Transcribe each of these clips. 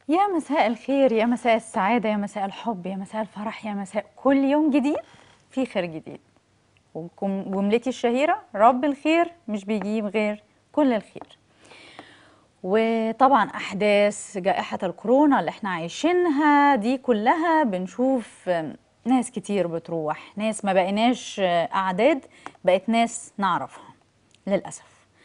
يا مساء الخير يا مساء السعادة يا مساء الحب يا مساء الفرح يا مساء كل يوم جديد في خير جديد وكم- جملتي الشهيرة رب الخير مش بيجيب غير كل الخير وطبعا أحداث جائحة الكورونا اللي احنا عايشينها دي كلها بنشوف ناس كتير بتروح ناس ما بقيناش أعداد بقت ناس نعرفها للأسف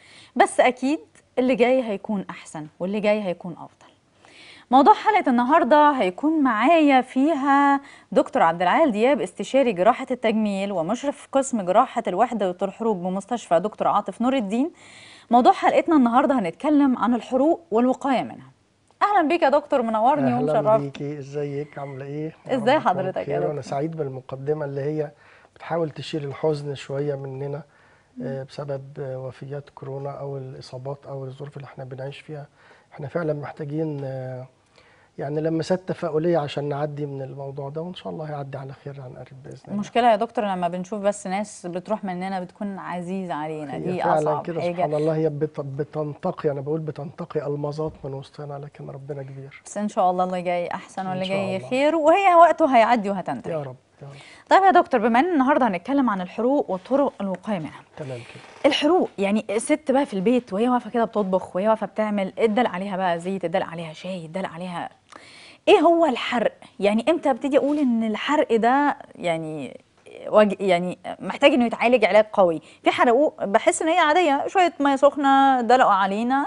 بس أكيد اللي جاي هيكون أحسن واللي جاي هيكون أفضل موضوع حلقة النهاردة هيكون معايا فيها دكتور عبد العال دياب استشاري جراحة التجميل ومشرف قسم جراحة الوحدة والحروق بمستشفى دكتور عاطف نور الدين موضوع حلقتنا النهاردة هنتكلم عن الحروق والوقاية منها أهلا بيك يا دكتور منورني اهلا ومشرفني بيكي ازيك عامله ايه ازاي رب تكون حضرتك يا بخير، دكتور؟ وانا سعيد بالمقدمه اللي هي بتحاول تشيل الحزن شويه مننا آه، بسبب آه، وفيات كورونا او الاصابات او الظروف اللي احنا بنعيش فيها احنا فعلا محتاجين آه، يعني لمسات تفاؤليه عشان نعدي من الموضوع ده وان شاء الله هيعدي على خير عن قريب باذن الله المشكلة يا دكتور لما بنشوف بس ناس بتروح مننا بتكون عزيزة علينا هي دي فعلا أصعب كده حاجة سبحان الله هي بت- بتنتقي انا بقول بتنتقي المظات من وسطنا لكن ربنا كبير بس إن شاء الله اللي جاي أحسن إن واللي شاء جاي الله. خير وهي وقته هيعدي وهتنتهي يا رب يا رب طيب يا دكتور بما ان النهارده هنتكلم عن الحروق وطرق الوقايه منها تمام كده الحروق يعني الست بقى في البيت وهي واقفه كده بتطبخ وهي واقفه بتعمل اتدلق عليها بقى زيت اتدلق عليها شاي اتدلق عليها ايه هو الحرق يعني امتى ابتدي اقول ان الحرق ده يعني وج... يعني محتاج انه يتعالج علاج قوي في حرقوق بحس ان هي عاديه شويه ميه سخنه دلقوا علينا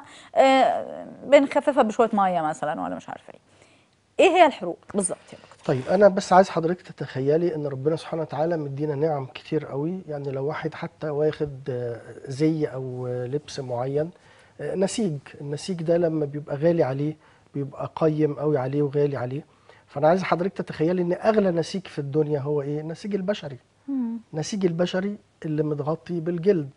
آه بنخففها بشويه ميه مثلا ولا مش عارفه ايه ايه هي الحروق بالظبط يا دكتور طيب انا بس عايز حضرتك تتخيلي ان ربنا سبحانه وتعالى مدينا نعم كتير قوي يعني لو واحد حتى واخد آه، زي او آه، لبس معين آه، نسيج النسيج ده لما بيبقى غالي عليه بيبقى قيم قوي عليه وغالي عليه فانا عايز حضرتك تتخيلي ان اغلى نسيج في الدنيا هو ايه النسيج البشري النسيج البشري اللي متغطي بالجلد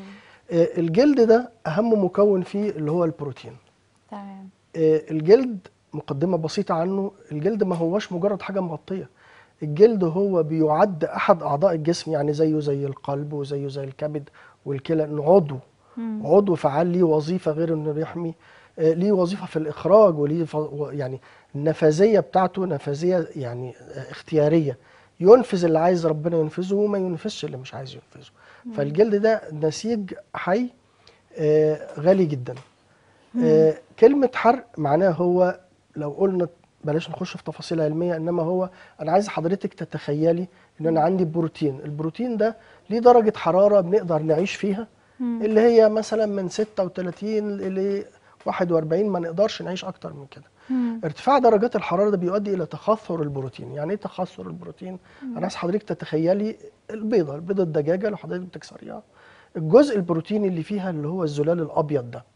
آه، الجلد ده اهم مكون فيه اللي هو البروتين تمام آه، الجلد مقدمة بسيطة عنه الجلد ما هوش مجرد حاجة مغطية الجلد هو بيعد أحد أعضاء الجسم يعني زيه زي القلب وزيه زي الكبد والكلى إنه عضو عضو فعال ليه وظيفة غير إنه بيحمي آه، ليه وظيفة في الإخراج وليه ف- و- يعني النفاذية بتاعته نفاذية يعني آه، اختيارية ينفذ اللي عايز ربنا ينفذه وما ينفذش اللي مش عايز ينفذه فالجلد ده نسيج حي آه، غالي جدا آه، كلمة حرق معناها هو لو قلنا بلاش نخش في تفاصيل علمية إنما هو أنا عايز حضرتك تتخيلي إن أنا عندي بروتين البروتين ده ليه درجة حرارة بنقدر نعيش فيها اللي هي مثلا من 36 ل 41 ما نقدرش نعيش أكتر من كده ارتفاع درجات الحرارة ده بيؤدي إلى تخثر البروتين يعني إيه تخثر البروتين؟ أنا عايز حضرتك تتخيلي البيضة البيضة الدجاجة لو حضرتك بتكسريها الجزء البروتيني اللي فيها اللي هو الزلال الأبيض ده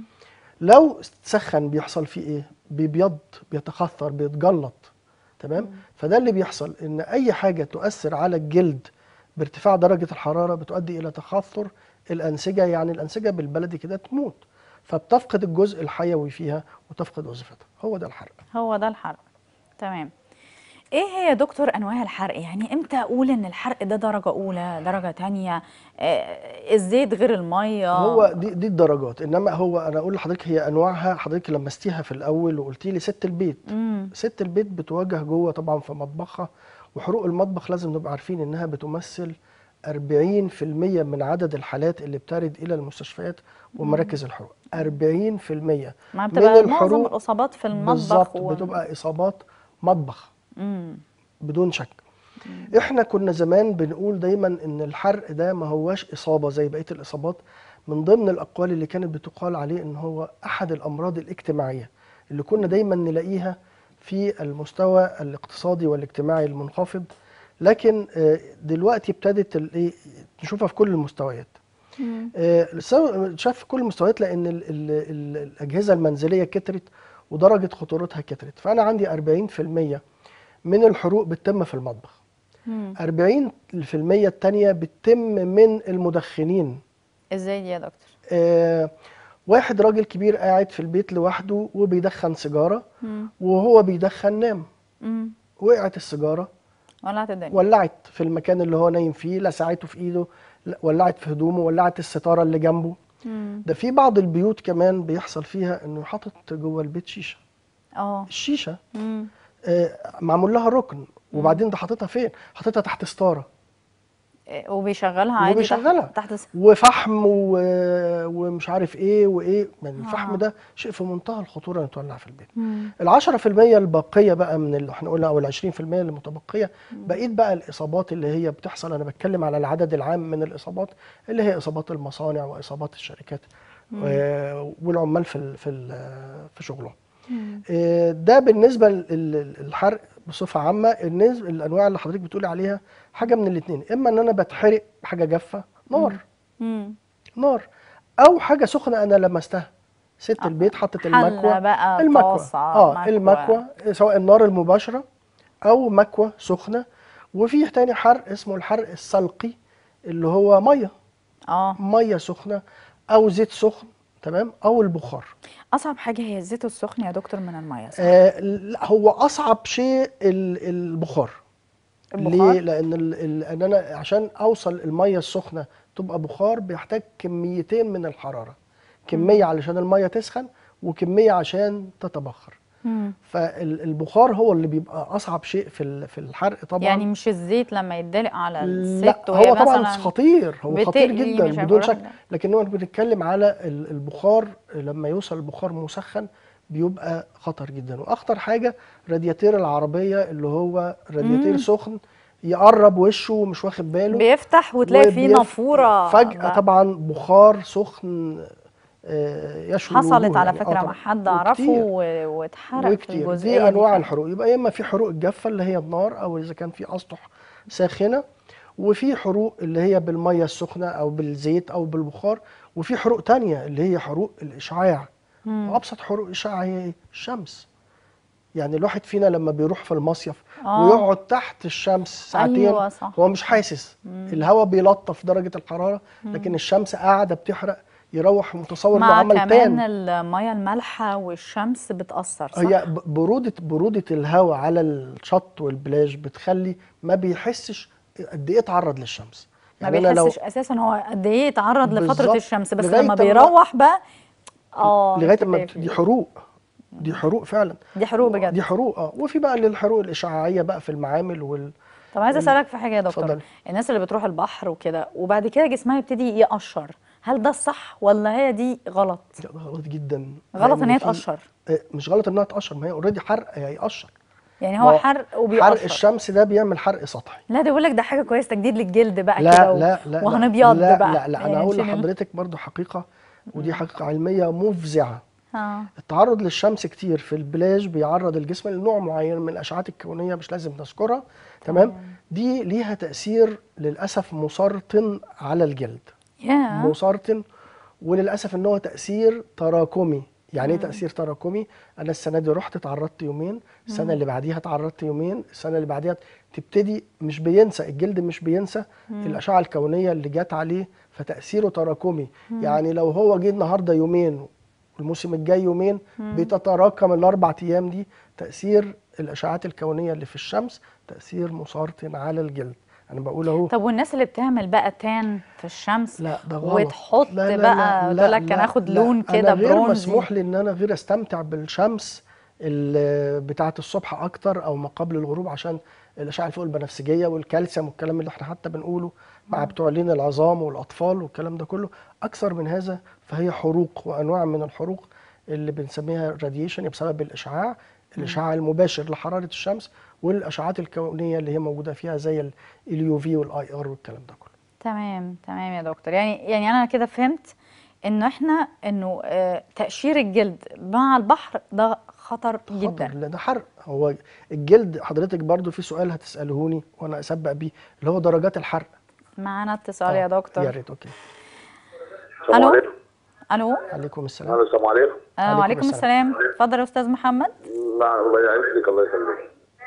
لو تسخن بيحصل فيه ايه بيبيض بيتخثر بيتجلط تمام فده اللي بيحصل ان اي حاجه تؤثر على الجلد بارتفاع درجه الحراره بتؤدي الى تخثر الانسجه يعني الانسجه بالبلدي كده تموت فبتفقد الجزء الحيوي فيها وتفقد وظيفتها هو ده الحرق هو ده الحرق تمام ايه هي يا دكتور انواع الحرق يعني امتى اقول ان الحرق ده درجة اولى درجة تانية آه الزيت غير المية هو دي دي الدرجات انما هو انا اقول لحضرتك هي انواعها حضرتك لمستيها في الاول وقلتي لي ست البيت مم. ست البيت بتواجه جوه طبعا في مطبخها وحروق المطبخ لازم نبقى عارفين انها بتمثل 40% من عدد الحالات اللي بترد الى المستشفيات ومراكز الحروق 40% ما من بتبقى معظم الحروق الاصابات في المطبخ بالظبط و... بتبقى اصابات مطبخ مم. بدون شك احنا كنا زمان بنقول دايما ان الحرق ده ما هواش اصابه زي بقيه الاصابات من ضمن الاقوال اللي كانت بتقال عليه ان هو احد الامراض الاجتماعيه اللي كنا دايما نلاقيها في المستوى الاقتصادي والاجتماعي المنخفض لكن آه، دلوقتي ابتدت ال- إيه، نشوفها في كل المستويات آه، سو- شاف في كل المستويات لان ال ال ال الاجهزه المنزليه كترت ودرجه خطورتها كترت فانا عندي 40% من الحروق بتتم في المطبخ مم. 40% التانية بتتم من المدخنين ازاي دي يا دكتور آه واحد راجل كبير قاعد في البيت لوحده وبيدخن سيجارة مم. وهو بيدخن نام مم. وقعت السيجارة ولعت الدنيا ولعت في المكان اللي هو نايم فيه لسعته في ايده لا، ولعت في هدومه ولعت الستارة اللي جنبه مم. ده في بعض البيوت كمان بيحصل فيها انه حاطط جوه البيت شيشة اه الشيشه مم. آه، معمول لها ركن وبعدين ده حاططها فين حاططها تحت ستاره إيه، وبيشغلها عادي وبيشغلها. تحت, تحت س- وفحم و... ومش عارف ايه وايه يعني الفحم آه. ده شيء في منتهى الخطوره انه يتولع في البيت مم. ال 10% الباقيه بقى من اللي احنا قلنا او ال 20% اللي متبقيه بقيت بقى الاصابات اللي هي بتحصل انا بتكلم على العدد العام من الاصابات اللي هي اصابات المصانع واصابات الشركات و- والعمال في ال- في ال- في شغلهم آه، ده بالنسبه للحرق بصفه عامه النسبه الانواع اللي حضرتك بتقولي عليها حاجه من الاثنين اما ان انا بتحرق بحاجه جافه نار مم. نار او حاجه سخنه انا لمستها ست البيت حطت حلة المكوى بقى، المكوى طاسة، اه مكوى. المكوى سواء النار المباشره او مكوى سخنه وفي تاني حرق اسمه الحرق السلقي اللي هو ميه اه ميه سخنه او زيت سخن تمام او البخار اصعب حاجه هي الزيت السخن يا دكتور من الميه صح؟ آه لا هو اصعب شيء ال- البخار البخار؟ ليه لان ال- ال- لان انا عشان اوصل الميه السخنه تبقى بخار بيحتاج كميتين من الحراره كميه علشان الميه تسخن وكميه عشان تتبخر مم. فالبخار هو اللي بيبقى اصعب شيء في ال- في الحرق طبعا يعني مش الزيت لما يتدلق على الست لا وهي هو طبعا مثلا خطير هو خطير بتقلي جدا مش عارفة بدون أروح شك لا. لكن هو بنتكلم على ال- البخار لما يوصل البخار مسخن بيبقى خطر جدا واخطر حاجه رادياتير العربيه اللي هو رادياتير سخن يقرب وشه ومش واخد باله بيفتح وتلاقي فيه وبيف- نافوره فجاه بقى. طبعا بخار سخن آه، يشوي حصلت الوجوه على يعني. آه فكره طبعاً. مع حد اعرفه وكتير. و- واتحرق في وكتير الجزئيه دي انواع فعلاً. الحروق يبقى يا اما في حروق الجافه اللي هي النار او اذا كان في اسطح ساخنه وفي حروق اللي هي بالميه السخنه او بالزيت او بالبخار وفي حروق تانية اللي هي حروق الاشعاع وابسط حروق الاشعاع هي ايه الشمس يعني الواحد فينا لما بيروح في المصيف آه. ويقعد تحت الشمس ساعتين أيوة صح. هو مش حاسس الهواء بيلطف درجه الحراره لكن الشمس قاعده بتحرق يروح متصور انه مع عمل كمان تان الميه المالحه والشمس بتاثر صح هي ب- برودة برودة الهواء على الشط والبلاج بتخلي ما بيحسش قد ايه اتعرض للشمس ما أنا لو بيحسش اساسا هو قد ايه اتعرض لفتره بالظبط. الشمس بس لغاية لما أما- بيروح بقى اه لغايه ما تلاقي بت- فيه. دي حروق دي حروق فعلا دي حروق بجد دي حروق اه وفي بقى للحروق الاشعاعيه بقى في المعامل وال طب عايزه اسالك في حاجه يا دكتور اتفضلي. الناس اللي بتروح البحر وكده وبعد كده جسمها يبتدي يقشر هل ده الصح ولا هي دي غلط لا، ده غلط جدا غلط لأن ان هي في- تقشر آه، مش غلط انها تقشر ما هي اوريدي حرق هي هيقشر يعني ما هو حرق وبيقشر حرق الشمس ده بيعمل حرق سطحي لا ده بيقول لك ده حاجه كويسه تجديد للجلد بقى لا كده و- لا لا وهنبيض لا بقى لا لا يعني انا هقول نشيل ال- لحضرتك برضو حقيقه ودي حقيقه علميه مفزعه اه التعرض للشمس كتير في البلاج بيعرض الجسم لنوع معين من الاشعاعات الكونيه مش لازم نذكرها تمام دي ليها تاثير للاسف مسرطن على الجلد يا مسرطن وللاسف ان هو تاثير تراكمي يعني ايه تاثير تراكمي انا السنه دي رحت اتعرضت يومين السنه اللي بعديها اتعرضت يومين السنه اللي بعديها تبتدي مش بينسى الجلد مش بينسى الاشعه الكونيه اللي جت عليه فتاثيره تراكمي يعني لو هو جه النهارده يومين الموسم الجاي يومين بتتراكم الاربع ايام دي تاثير الاشعاعات الكونيه اللي في الشمس تاثير مسرطن على الجلد انا بقول اهو طب والناس اللي بتعمل بقى تان في الشمس لا ده غلط وتحط لا لا بقى لا تقول لك لا انا اخد لا لون أنا كده غير برونزي مسموح لي ان انا غير استمتع بالشمس ال- بتاعه الصبح اكتر او ما قبل الغروب عشان الاشعه الفوق البنفسجيه والكالسيوم والكلام اللي احنا حتى بنقوله مع بتوع لين العظام والاطفال والكلام ده كله اكثر من هذا فهي حروق وانواع من الحروق اللي بنسميها راديشن بسبب الاشعاع الاشعاع المباشر لحراره الشمس والاشعاعات الكونيه اللي هي موجوده فيها زي اليو في والاي ار والكلام ده كله تمام تمام يا دكتور يعني يعني انا كده فهمت انه احنا انه آه، تقشير الجلد مع البحر ده خطر خطر جدا لا ده حرق هو الجلد حضرتك برضو في سؤال هتسالهوني وانا اسبق بيه اللي هو درجات الحرق معانا اتصال يا آه، دكتور يا ريت اوكي السلام ألو؟ عليكم الو عليكم السلام الو السلام عليكم آه عليكم وعليكم السلام. السلام اتفضل يا استاذ محمد لا الله يعزك الله يخليك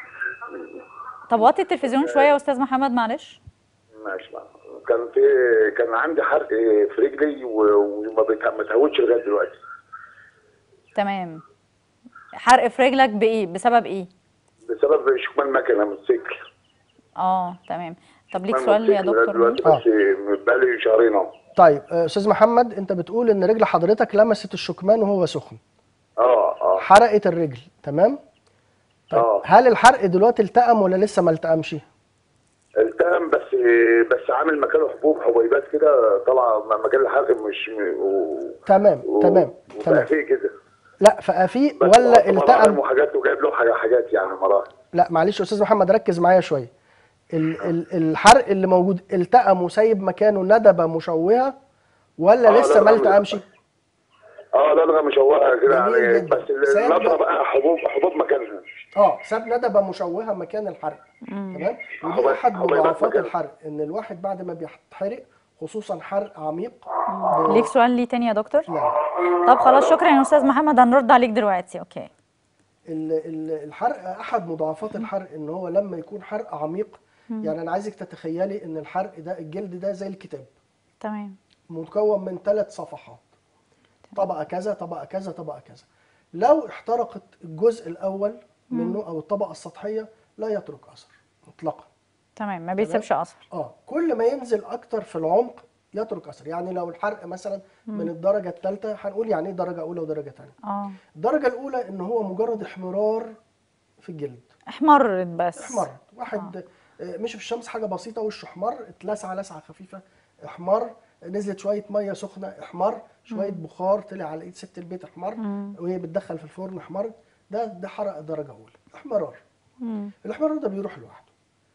طب وطي التلفزيون شويه يا استاذ محمد معلش ماشي معاك. كان في كان عندي حرق في رجلي و- وما بت- ما تهوتش لغايه دلوقتي تمام حرق في رجلك بايه بسبب ايه بسبب شكمان مكنه موتوسيكل اه تمام طب ليك شكمان سؤال يا موتوسيكل دكتور دلوقتي ليه؟ بس بقالي شهرين اهو طيب آه، استاذ محمد انت بتقول ان رجل حضرتك لمست الشكمان وهو سخن اه اه حرقت الرجل تمام طيب اه هل الحرق دلوقتي التئم ولا لسه ما التئمش التهم بس بس عامل مكانه حبوب حبيبات كده طالعه م- مكان الحرق مش م... و... تمام و... تمام وبقى تمام فيه كده لا فقفيه بس ولا مراهم التئم وحاجات وجايب له حاجات- حاجات يعني مراهم لا معلش يا استاذ محمد ركز معايا شويه ال ال الحرق اللي موجود التئم وسايب مكانه ندبه مشوهه ولا آه، لسه لا، ما لا، التئمش اه لا لا مشوهه كده جميل يعني جدا. بس سيد- النظره بقى حبوب حبوب مكانها اه ساب ندبه مشوهه مكان الحرق تمام ودي حبيبات- احد حبيبات مضاعفات مكان. الحرق ان الواحد بعد ما بيتحرق خصوصا حرق عميق ليك سؤال ليه تاني يا دكتور لا طب خلاص شكرا يا استاذ محمد هنرد عليك دلوقتي اوكي ال- ال- الحرق احد مضاعفات الحرق ان هو لما يكون حرق عميق يعني انا عايزك تتخيلي ان الحرق ده الجلد ده زي الكتاب تمام مكون من ثلاث صفحات طبقه كذا طبقه كذا طبقه كذا لو احترقت الجزء الاول منه او الطبقه السطحيه لا يترك اثر مطلقا تمام ما بيسيبش اثر اه كل ما ينزل اكتر في العمق يترك اثر يعني لو الحرق مثلا من الدرجه الثالثه هنقول يعني ايه درجه اولى ودرجه ثانيه اه الدرجه الاولى ان هو مجرد احمرار في الجلد احمرت بس احمر واحد آه. مشي في الشمس حاجه بسيطه وشه احمر اتلسع لسعه خفيفه احمر نزلت شويه ميه سخنه احمر شويه بخار طلع على ايد ست البيت احمر وهي بتدخل في الفرن احمر ده ده حرق درجه اولى احمرار مم. الاحمرار ده بيروح لوحده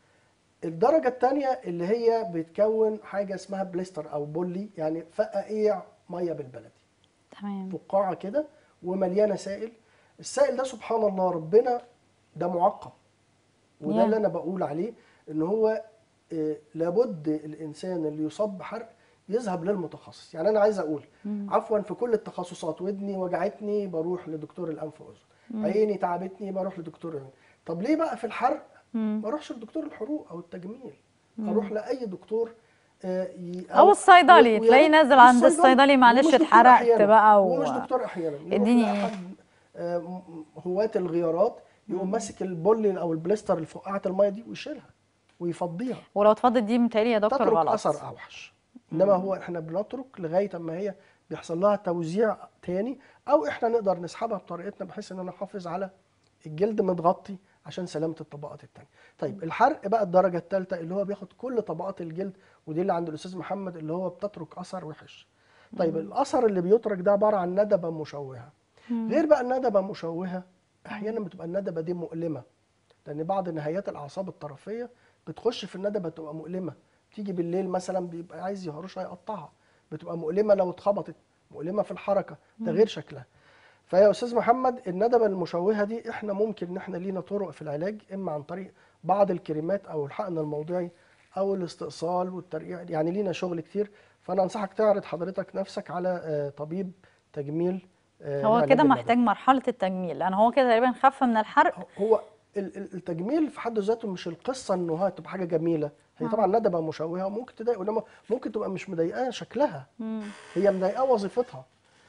الدرجه الثانيه اللي هي بتكون حاجه اسمها بليستر او بولي يعني فقاقيع ميه بالبلدي تمام فقاعه كده ومليانه سائل السائل ده سبحان الله ربنا ده معقم وده يا. اللي انا بقول عليه ان هو آه، لابد الانسان اللي يصاب بحرق يذهب للمتخصص يعني انا عايز اقول عفوا في كل التخصصات ودني وجعتني بروح لدكتور الانف واذن عيني تعبتني بروح لدكتور العيون طب ليه بقى في الحرق ما اروحش لدكتور الحروق او التجميل اروح لاي دكتور آه، ي- أو الصيدلي، ويا تلاقيه ريت نازل عند الصيدلي. الصيدلي، معلش ومش دكتور اتحرقت أحياناً. بقى و- ومش دكتور احيانا يروح اديني لأحد، آه، م- هواة الغيارات يقوم ماسك البولي او البليستر اللي فقاعه الميه دي ويشيلها ويفضيها ولو اتفضل دي متهيألي يا دكتور تترك غلط اثر اوحش انما هو احنا بنترك لغايه اما هي بيحصل لها توزيع تاني او احنا نقدر نسحبها بطريقتنا بحيث ان انا احافظ على الجلد متغطي عشان سلامه الطبقات التانية طيب الحرق بقى الدرجه الثالثه اللي هو بياخد كل طبقات الجلد ودي اللي عند الاستاذ محمد اللي هو بتترك اثر وحش طيب الاثر اللي بيترك ده عباره عن ندبه مشوهه غير بقى الندبه مشوهه احيانا بتبقى الندبه دي مؤلمه لان بعض نهايات الاعصاب الطرفيه بتخش في الندبه تبقى مؤلمه تيجي بالليل مثلا بيبقى عايز يهرشها يقطعها بتبقى مؤلمه لو اتخبطت مؤلمه في الحركه ده غير شكلها فيا استاذ محمد الندبه المشوهه دي احنا ممكن ان احنا لينا طرق في العلاج اما عن طريق بعض الكريمات او الحقن الموضعي او الاستئصال والترقيع يعني لينا شغل كتير فانا انصحك تعرض حضرتك نفسك على آه، طبيب تجميل آه، هو لعلاج كده الندبة. محتاج مرحلة التجميل لأن هو كده تقريبا خف من الحرق هو ال- ال- التجميل في حد ذاته مش القصه انه هي تبقى حاجه جميله هي طبعا ندبه مشوهه وممكن تضايق انما ممكن تبقى مش مضايقاه شكلها هي مضايقاه وظيفتها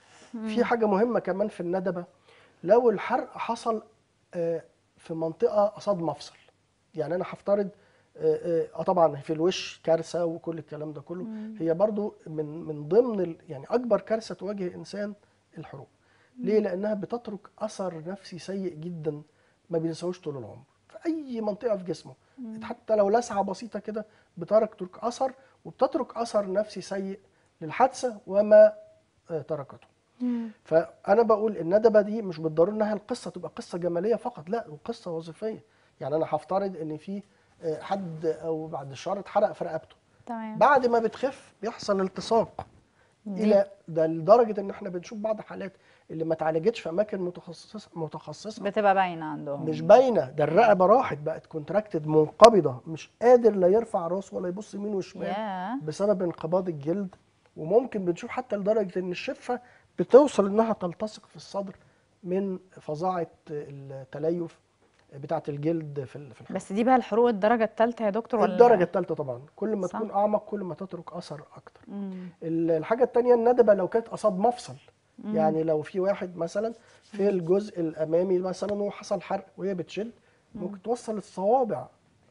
في حاجه مهمه كمان في الندبه لو الحرق حصل آه، في منطقه قصاد مفصل يعني انا هفترض آه، آه آه، طبعا في الوش كارثه وكل الكلام ده كله هي برضو من من ضمن ال- يعني اكبر كارثه تواجه الانسان الحروق ليه لانها بتترك اثر نفسي سيء جدا ما بينساهوش طول العمر في اي منطقه في جسمه حتى لو لسعه بسيطه كده بتترك ترك اثر وبتترك اثر نفسي سيء للحادثه وما آه، تركته فانا بقول الندبه دي مش بالضروره انها القصه تبقى قصه جماليه فقط لا القصه وظيفيه يعني انا هفترض ان في آه، حد او بعد الشهر اتحرق في رقبته تمام بعد ما بتخف بيحصل التصاق الى ده لدرجه ان احنا بنشوف بعض حالات اللي ما اتعالجتش في اماكن متخصصه متخصصه بتبقى باينة عندهم مش باينه ده الرقبه راحت بقت كونتراكتد منقبضه مش قادر لا يرفع راسه ولا يبص يمين وشمال ياه بسبب انقباض الجلد وممكن بنشوف حتى لدرجه ان الشفه بتوصل انها تلتصق في الصدر من فظاعه التليف بتاعه الجلد في ال- في الحرق. بس دي بقى الحروق الدرجة الثالثة يا دكتور ولا الدرجه الثالثه طبعا كل ما صح. تكون اعمق كل ما تترك اثر اكتر مم. ال- الحاجه الثانيه الندبه لو كانت قصاد مفصل يعني لو في واحد مثلا في الجزء الامامي مثلا وحصل حرق وهي بتشد ممكن توصل الصوابع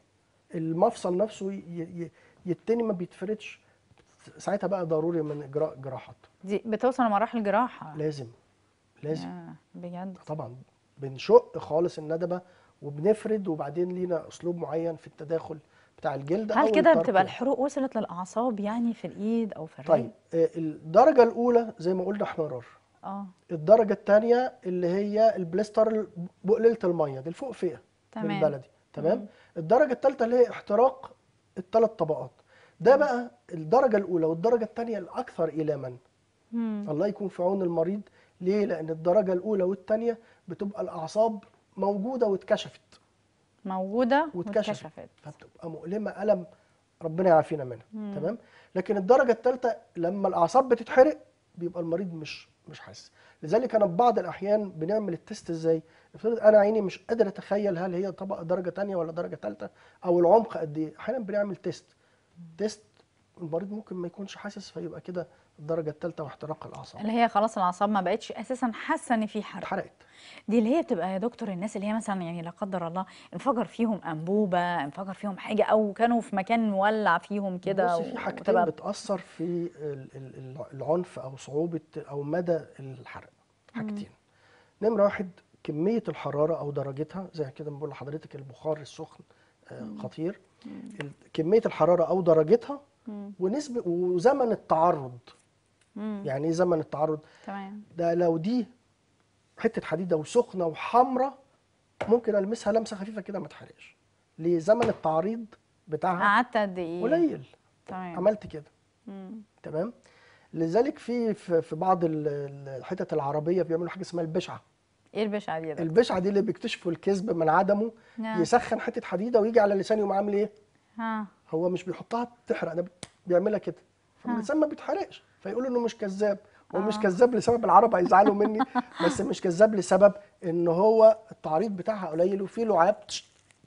المفصل نفسه ي- ي- يتني ما بيتفردش ساعتها بقى ضروري من اجراء جراحات دي بتوصل لمراحل جراحة لازم لازم آه، بجد طبعا بنشق خالص الندبه وبنفرد وبعدين لينا اسلوب معين في التداخل بتاع الجلد هل أو كده الترقيع. بتبقى الحروق وصلت للاعصاب يعني في الايد او في الرجل طيب آه، الدرجه الاولى زي ما قلنا احمرار اه الدرجه الثانيه اللي هي البليستر بقليله الميه دي الفوق فئه تمام. بالبلدي تمام الدرجه الثالثه اللي هي احتراق الثلاث طبقات ده بقى الدرجه الاولى والدرجه الثانيه الاكثر الاما مم. الله يكون في عون المريض ليه لان الدرجه الاولى والثانيه بتبقى الاعصاب موجوده واتكشفت موجوده واتكشفت واتكشفت فبتبقى مؤلمه الم ربنا يعافينا منها تمام لكن الدرجه الثالثه لما الاعصاب بتتحرق بيبقى المريض مش مش حاسس لذلك انا في بعض الاحيان بنعمل التست ازاي افترض انا عيني مش قادر اتخيل هل هي طبقه درجه ثانيه ولا درجه ثالثه او العمق قد ايه احيانا بنعمل تيست تيست المريض ممكن ما يكونش حاسس فيبقى كده الدرجه الثالثه واحتراق الاعصاب اللي هي خلاص الاعصاب ما بقتش اساسا حاسه ان في حرق اتحرقت دي اللي هي بتبقى يا دكتور الناس اللي هي مثلا يعني لا قدر الله انفجر فيهم انبوبه انفجر فيهم حاجه او كانوا في مكان مولع فيهم كده بص في حاجتين وتبقى- بتأثر في ال- ال- ال- العنف أو صعوبة أو مدى الحرق حاجتين نمرة واحد كمية الحرارة أو درجتها زي كده بنقول لحضرتك البخار السخن آه، خطير ال- كمية الحرارة أو درجتها ونسبة وزمن التعرض مم. يعني إيه زمن التعرض تمام ده لو دي حتة حديدة وسخنة وحمرة ممكن ألمسها لمسة خفيفة كده ما تحرقش ليه زمن التعريض بتاعها قعدت قد ايه قليل تمام عملت كده مم. تمام لذلك في في في بعض ال- ال- الحتت العربيه بيعملوا حاجه اسمها البشعه ايه البشعه دي يا دكتور البشعه دي اللي بيكتشفوا الكذب من عدمه نعم. يسخن حته حديده ويجي على اللسان يقوم عامل ايه ها هو مش بيحطها تحرق ده بيعملها كده فاللسان ما بيتحرقش فيقولوا انه مش كذاب هو مش كذاب لسبب العرب هيزعلوا مني بس مش كذاب لسبب ان هو التعريض بتاعها قليل وفي لعاب تش-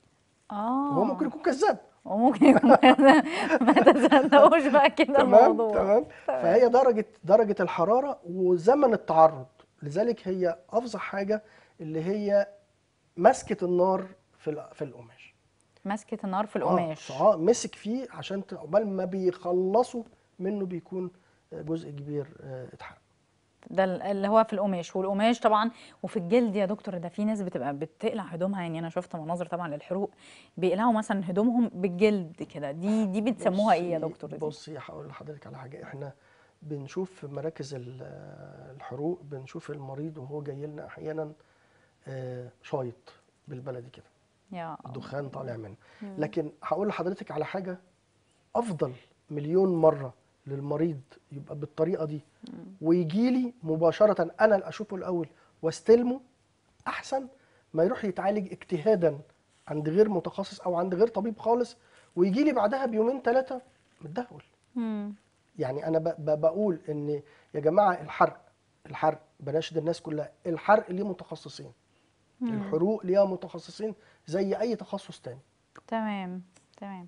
اه هو ممكن يكون كذاب وممكن يكون ما تصدقوش بقى كده تمام الموضوع تمام فهي درجه درجه الحراره وزمن التعرض لذلك هي افظع حاجه اللي هي مسكه النار في ال- في القماش مسكه النار في آه، القماش اه مسك فيه عشان ت- عقبال ما بيخلصوا منه بيكون جزء كبير آه، اتحرق ده ال- اللي هو في القماش والقماش طبعا وفي الجلد يا دكتور ده في ناس بتبقى بتقلع هدومها يعني انا شفت مناظر طبعا للحروق بيقلعوا مثلا هدومهم بالجلد كده دي دي بتسموها ايه يا بصي- دكتور دي؟ بصي هقول لحضرتك على حاجه احنا بنشوف في مراكز ال- الحروق بنشوف المريض وهو جاي لنا احيانا آه، شايط بالبلدي كده يا الدخان طالع منه لكن هقول لحضرتك على حاجه افضل مليون مره للمريض يبقى بالطريقه دي ويجي لي مباشره انا اللي اشوفه الاول واستلمه احسن ما يروح يتعالج اجتهادا عند غير متخصص او عند غير طبيب خالص ويجي لي بعدها بيومين ثلاثه متدهول مم. يعني انا ب- ب- بقول ان يا جماعه الحرق الحرق بناشد الناس كلها الحرق ليه متخصصين الحروق ليها متخصصين زي اي تخصص تاني تمام تمام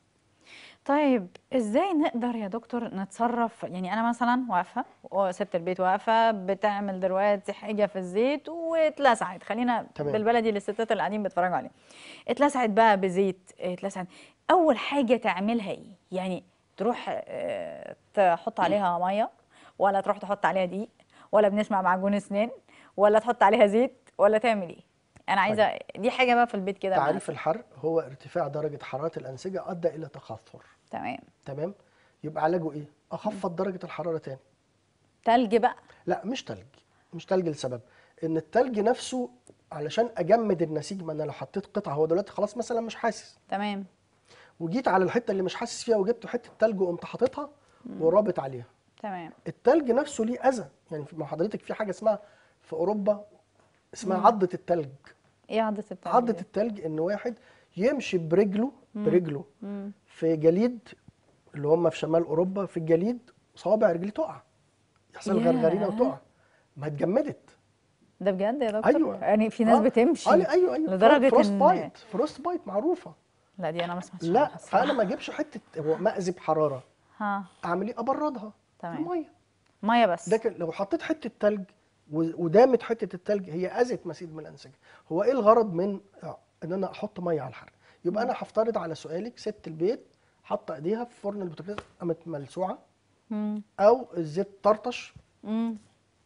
طيب ازاي نقدر يا دكتور نتصرف يعني انا مثلا واقفه وست البيت واقفه بتعمل دلوقتي حاجه في الزيت واتلسعت خلينا تمام. بالبلدي للستات اللي قاعدين بيتفرجوا علينا اتلسعت بقى بزيت اتلسعت اول حاجه تعملها ايه يعني تروح آه، تحط عليها ميه ولا تروح تحط عليها دقيق ولا بنسمع معجون اسنان ولا تحط عليها زيت ولا تعمل ايه انا عايزه دي حاجه بقى في البيت كده تعريف الحرق هو ارتفاع درجه حراره الانسجه ادى الى تخثر تمام تمام يبقى علاجه ايه اخفض درجه الحراره تاني تلج بقى لا مش تلج مش تلج لسبب ان التلج نفسه علشان اجمد النسيج ما انا لو حطيت قطعه هو دلوقتي خلاص مثلا مش حاسس تمام وجيت على الحته اللي مش حاسس فيها وجبت حته تلج وقمت حاططها ورابط عليها تمام التلج نفسه ليه اذى يعني في- مع حضرتك في حاجه اسمها في اوروبا اسمها عضه التلج ايه عضة التلج عضه دي؟ التلج ان واحد يمشي برجله برجله مم. في جليد اللي هم في شمال اوروبا في الجليد صوابع رجليه تقع يحصل ياه. غرغرينه وتقع ما اتجمدت ده بجد يا دكتور ايوه يعني في ناس آه. بتمشي آه ايوه ايوه لدرجه فروست ان بايت فروست بايت معروفه لا دي انا ما سمعتش لا عنها الصراحة. فانا ما اجيبش حته هو مأذب حراره ها اعمل ايه ابردها تمام. في الميه ميه بس لكن لو حطيت حته تلج و- ودامت حته التلج هي اذت مسيد من الانسجه هو ايه الغرض من آه، ان انا احط ميه على الحرق يبقى انا هفترض على سؤالك ست البيت حاطه ايديها في فرن البوتاجاز قامت ملسوعه مم. او الزيت طرطش مم.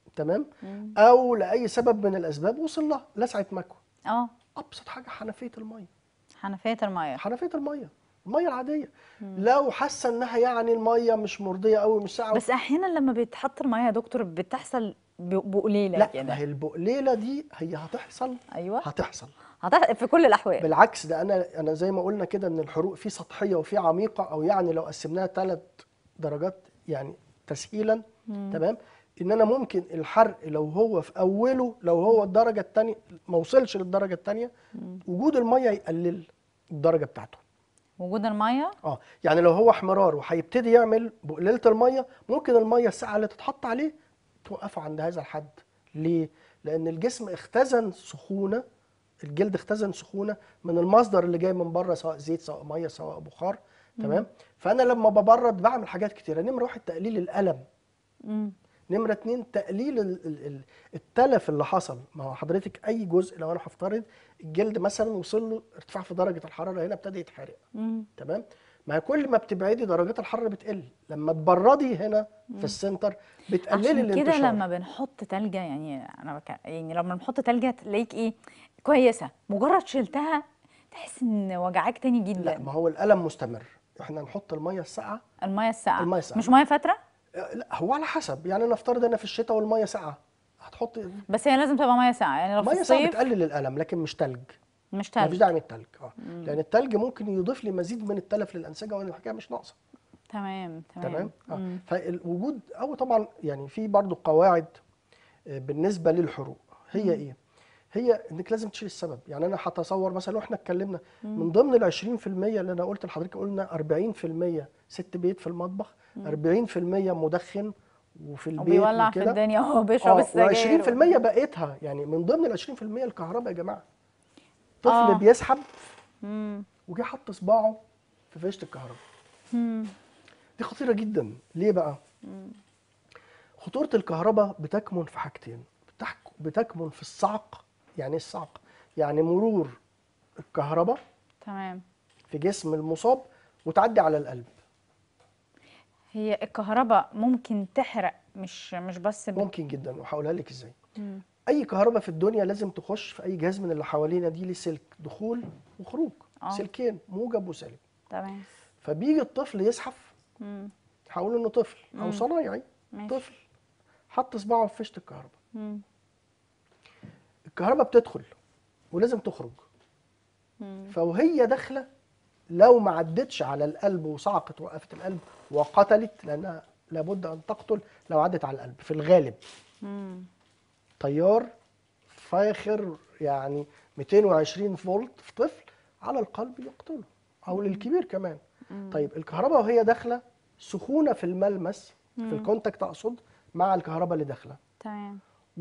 تمام او لاي سبب من الاسباب وصل لها لسعه مكوى اه ابسط حاجه حنفيه الميه حنفيه الميه حنفيه الميه الميه العاديه لو حاسه انها يعني الميه مش مرضيه قوي مش ساقعه بس احيانا لما بيتحط الميه يا دكتور بتحصل ب- بقليله لا ما كده هي البقليله دي هي هتحصل ايوه هتحصل هتحصل في كل الاحوال بالعكس ده انا انا زي ما قلنا كده ان الحروق في سطحيه وفي عميقه او يعني لو قسمناها ثلاث درجات يعني تسهيلا تمام ان انا ممكن الحرق لو هو في اوله لو هو الدرجه الثانيه ما وصلش للدرجه الثانيه وجود الميه يقلل الدرجه بتاعته وجود الميه اه يعني لو هو احمرار وهيبتدي يعمل بقليله الميه ممكن الميه الساقعه اللي تتحط عليه توقفه عند هذا الحد ليه لان الجسم اختزن سخونه الجلد اختزن سخونه من المصدر اللي جاي من بره سواء زيت سواء ميه سواء بخار تمام فانا لما ببرد بعمل حاجات كتيره نمره واحد تقليل الالم مم. نمره اتنين تقليل ال- ال- ال- التلف اللي حصل ما هو حضرتك اي جزء لو انا هفترض الجلد مثلا وصل له ارتفاع في درجه الحراره هنا ابتدى يتحرق مم. تمام ما هي كل ما بتبعدي درجات الحراره بتقل لما تبردي هنا في السنتر بتقللي عشان كده الانتشار لما بنحط تلجة يعني انا بك... يعني لما بنحط تلجة تلاقيك ايه كويسه مجرد شلتها تحس ان وجعاك تاني جدا لا ما هو الالم مستمر احنا نحط الميه الساقعه الميه الساقعه المية الساقعة. مش ميه فتره آه، لا هو على حسب يعني نفترض انا في الشتاء والميه ساقعه هتحط بس هي لازم تبقى ميه ساقعه يعني لو في ميه ساقعه الصيف بتقلل الالم لكن مش تلج مش مفيش تلج داعي من التلج اه لان التلج ممكن يضيف لي مزيد من التلف للانسجه وان الحكايه مش ناقصه تمام تمام تمام اه مم. فالوجود او طبعا يعني في برضو قواعد آه، بالنسبه للحروق هي ايه هي انك لازم تشيل السبب يعني انا هتصور مثلا لو احنا اتكلمنا من ضمن ال 20% اللي انا قلت لحضرتك قلنا 40% ست بيت في المطبخ 40% مدخن وفي البيت وبيولع في وكده. الدنيا وهو بيشرب اه السجاير و20% بقيتها يعني من ضمن ال 20% الكهرباء يا جماعه طفل آه. بيسحب مم. وجه حط صباعه في فيشه الكهرباء مم. دي خطيره جدا ليه بقى خطوره الكهرباء بتكمن في حاجتين بتحك- بتكمن في الصعق يعني ايه الصعق يعني مرور الكهرباء تمام في جسم المصاب وتعدي على القلب هي الكهرباء ممكن تحرق مش مش بس ب... ممكن جدا وهقولها لك ازاي مم. اي كهرباء في الدنيا لازم تخش في اي جهاز من اللي حوالينا دي ليه سلك دخول وخروج آه. سلكين موجب وسالب تمام فبيجي الطفل يزحف مم. هقول انه طفل او مم. صنايعي ماشي. طفل حط صباعه في فيشه الكهرباء مم. الكهرباء بتدخل ولازم تخرج مم. فوهي داخله لو ما عدتش على القلب وصعقت وقفت القلب وقتلت لانها لابد ان تقتل لو عدت على القلب في الغالب مم. تيار فاخر يعني 220 فولت في طفل على القلب يقتله او للكبير كمان طيب الكهرباء وهي داخله سخونه في الملمس في الكونتاكت اقصد مع الكهرباء اللي داخله تمام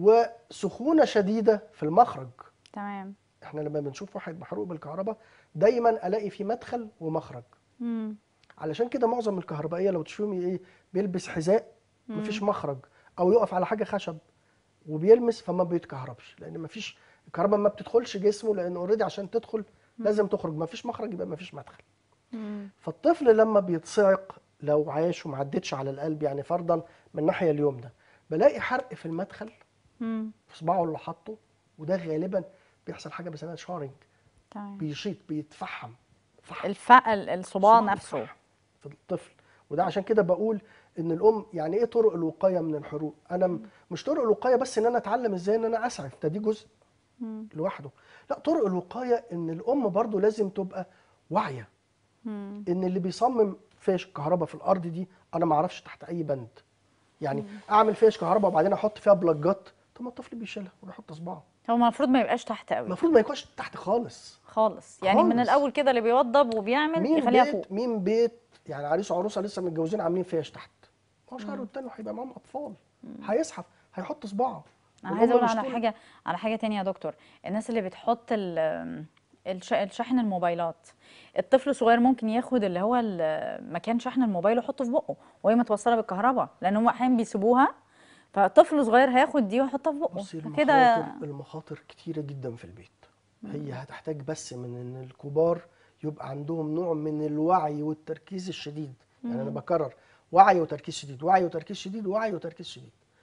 وسخونه شديده في المخرج تمام احنا لما بنشوف واحد محروق بالكهرباء دايما الاقي في مدخل ومخرج مم. علشان كده معظم الكهربائيه لو تشوفهم ايه بيلبس حذاء مفيش مخرج او يقف على حاجه خشب وبيلمس فما بيتكهربش لان مفيش الكهرباء ما بتدخلش جسمه لان اوريدي عشان تدخل لازم تخرج مفيش مخرج يبقى مفيش مدخل مم. فالطفل لما بيتصعق لو عاش وما عدتش على القلب يعني فرضا من الناحيه اليمنى بلاقي حرق في المدخل مم. في صباعه اللي حاطه وده غالبا بيحصل حاجه بيسموها شارنج تمام بيشيط بيتفحم فحم الفعل الصباع صباع نفسه بيتفحم في الطفل وده عشان كده بقول ان الام يعني ايه طرق الوقايه من الحروق انا م- مش طرق الوقايه بس ان انا اتعلم ازاي ان انا اسعف ده دي جزء مم. لوحده لا طرق الوقايه ان الام برضو لازم تبقى واعيه مم. ان اللي بيصمم فيش كهرباء في الارض دي انا ما اعرفش تحت اي بند يعني اعمل فيش كهرباء وبعدين احط فيها بلاجات طب ما الطفل بيشيلها ويحط صباعه هو المفروض ما يبقاش تحت قوي المفروض ما يكونش تحت خالص خالص يعني من خالص. الاول كده اللي بيوضب وبيعمل مين يخليها بيت فوق مين بيت يعني عريس وعروسه لسه متجوزين عاملين فيش تحت هو شهر والتاني وهيبقى معاهم اطفال هيزحف هيحط صباعه انا والأم عايزه اقول مش على طول. حاجه على حاجه تانية يا دكتور الناس اللي بتحط ال- الش- الشاحن الموبايلات الطفل الصغير ممكن ياخد اللي هو ال- مكان شحن الموبايل ويحطه في بقه وهي متوصله بالكهرباء لان هم احيانا بيسيبوها فطفل صغير هياخد دي ويحطها في بقه بصي كده المخاطر المخاطر كتيره جدا في البيت هي هتحتاج بس من ان الكبار يبقى عندهم نوع من الوعي والتركيز الشديد يعني انا بكرر وعي وتركيز شديد وعي وتركيز شديد وعي وتركيز شديد